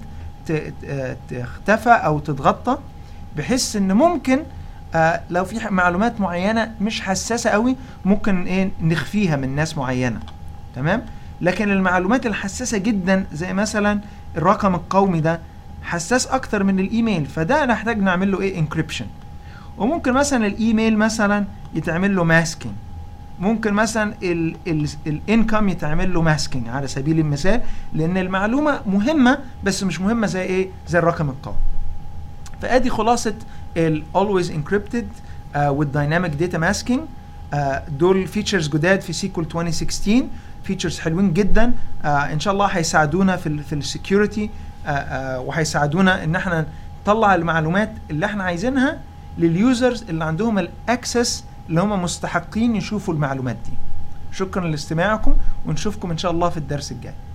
تختفى او تتغطى بحيث ان ممكن آه لو في معلومات معينه مش حساسه قوي ممكن ايه نخفيها من ناس معينه تمام لكن المعلومات الحساسه جدا زي مثلا الرقم القومي ده حساس اكتر من الايميل فده نحتاج نعمل له ايه انكريبشن وممكن مثلا الايميل مثلا يتعمل له ماسكينج ممكن مثلا الانكم يتعمل له ماسكينج على سبيل المثال لان المعلومه مهمه بس مش مهمه زي ايه زي الرقم القومي فادي خلاصه ال always encrypted uh, with dynamic data masking uh, دول فيتشرز جداد في سيكول 2016 فيتشرز حلوين جدا uh, ان شاء الله هيساعدونا في ال في السكيورتي uh, uh, وهيساعدونا ان احنا نطلع المعلومات اللي احنا عايزينها لليوزرز اللي عندهم الاكسس اللي هم مستحقين يشوفوا المعلومات دي شكرا لاستماعكم ونشوفكم ان شاء الله في الدرس الجاي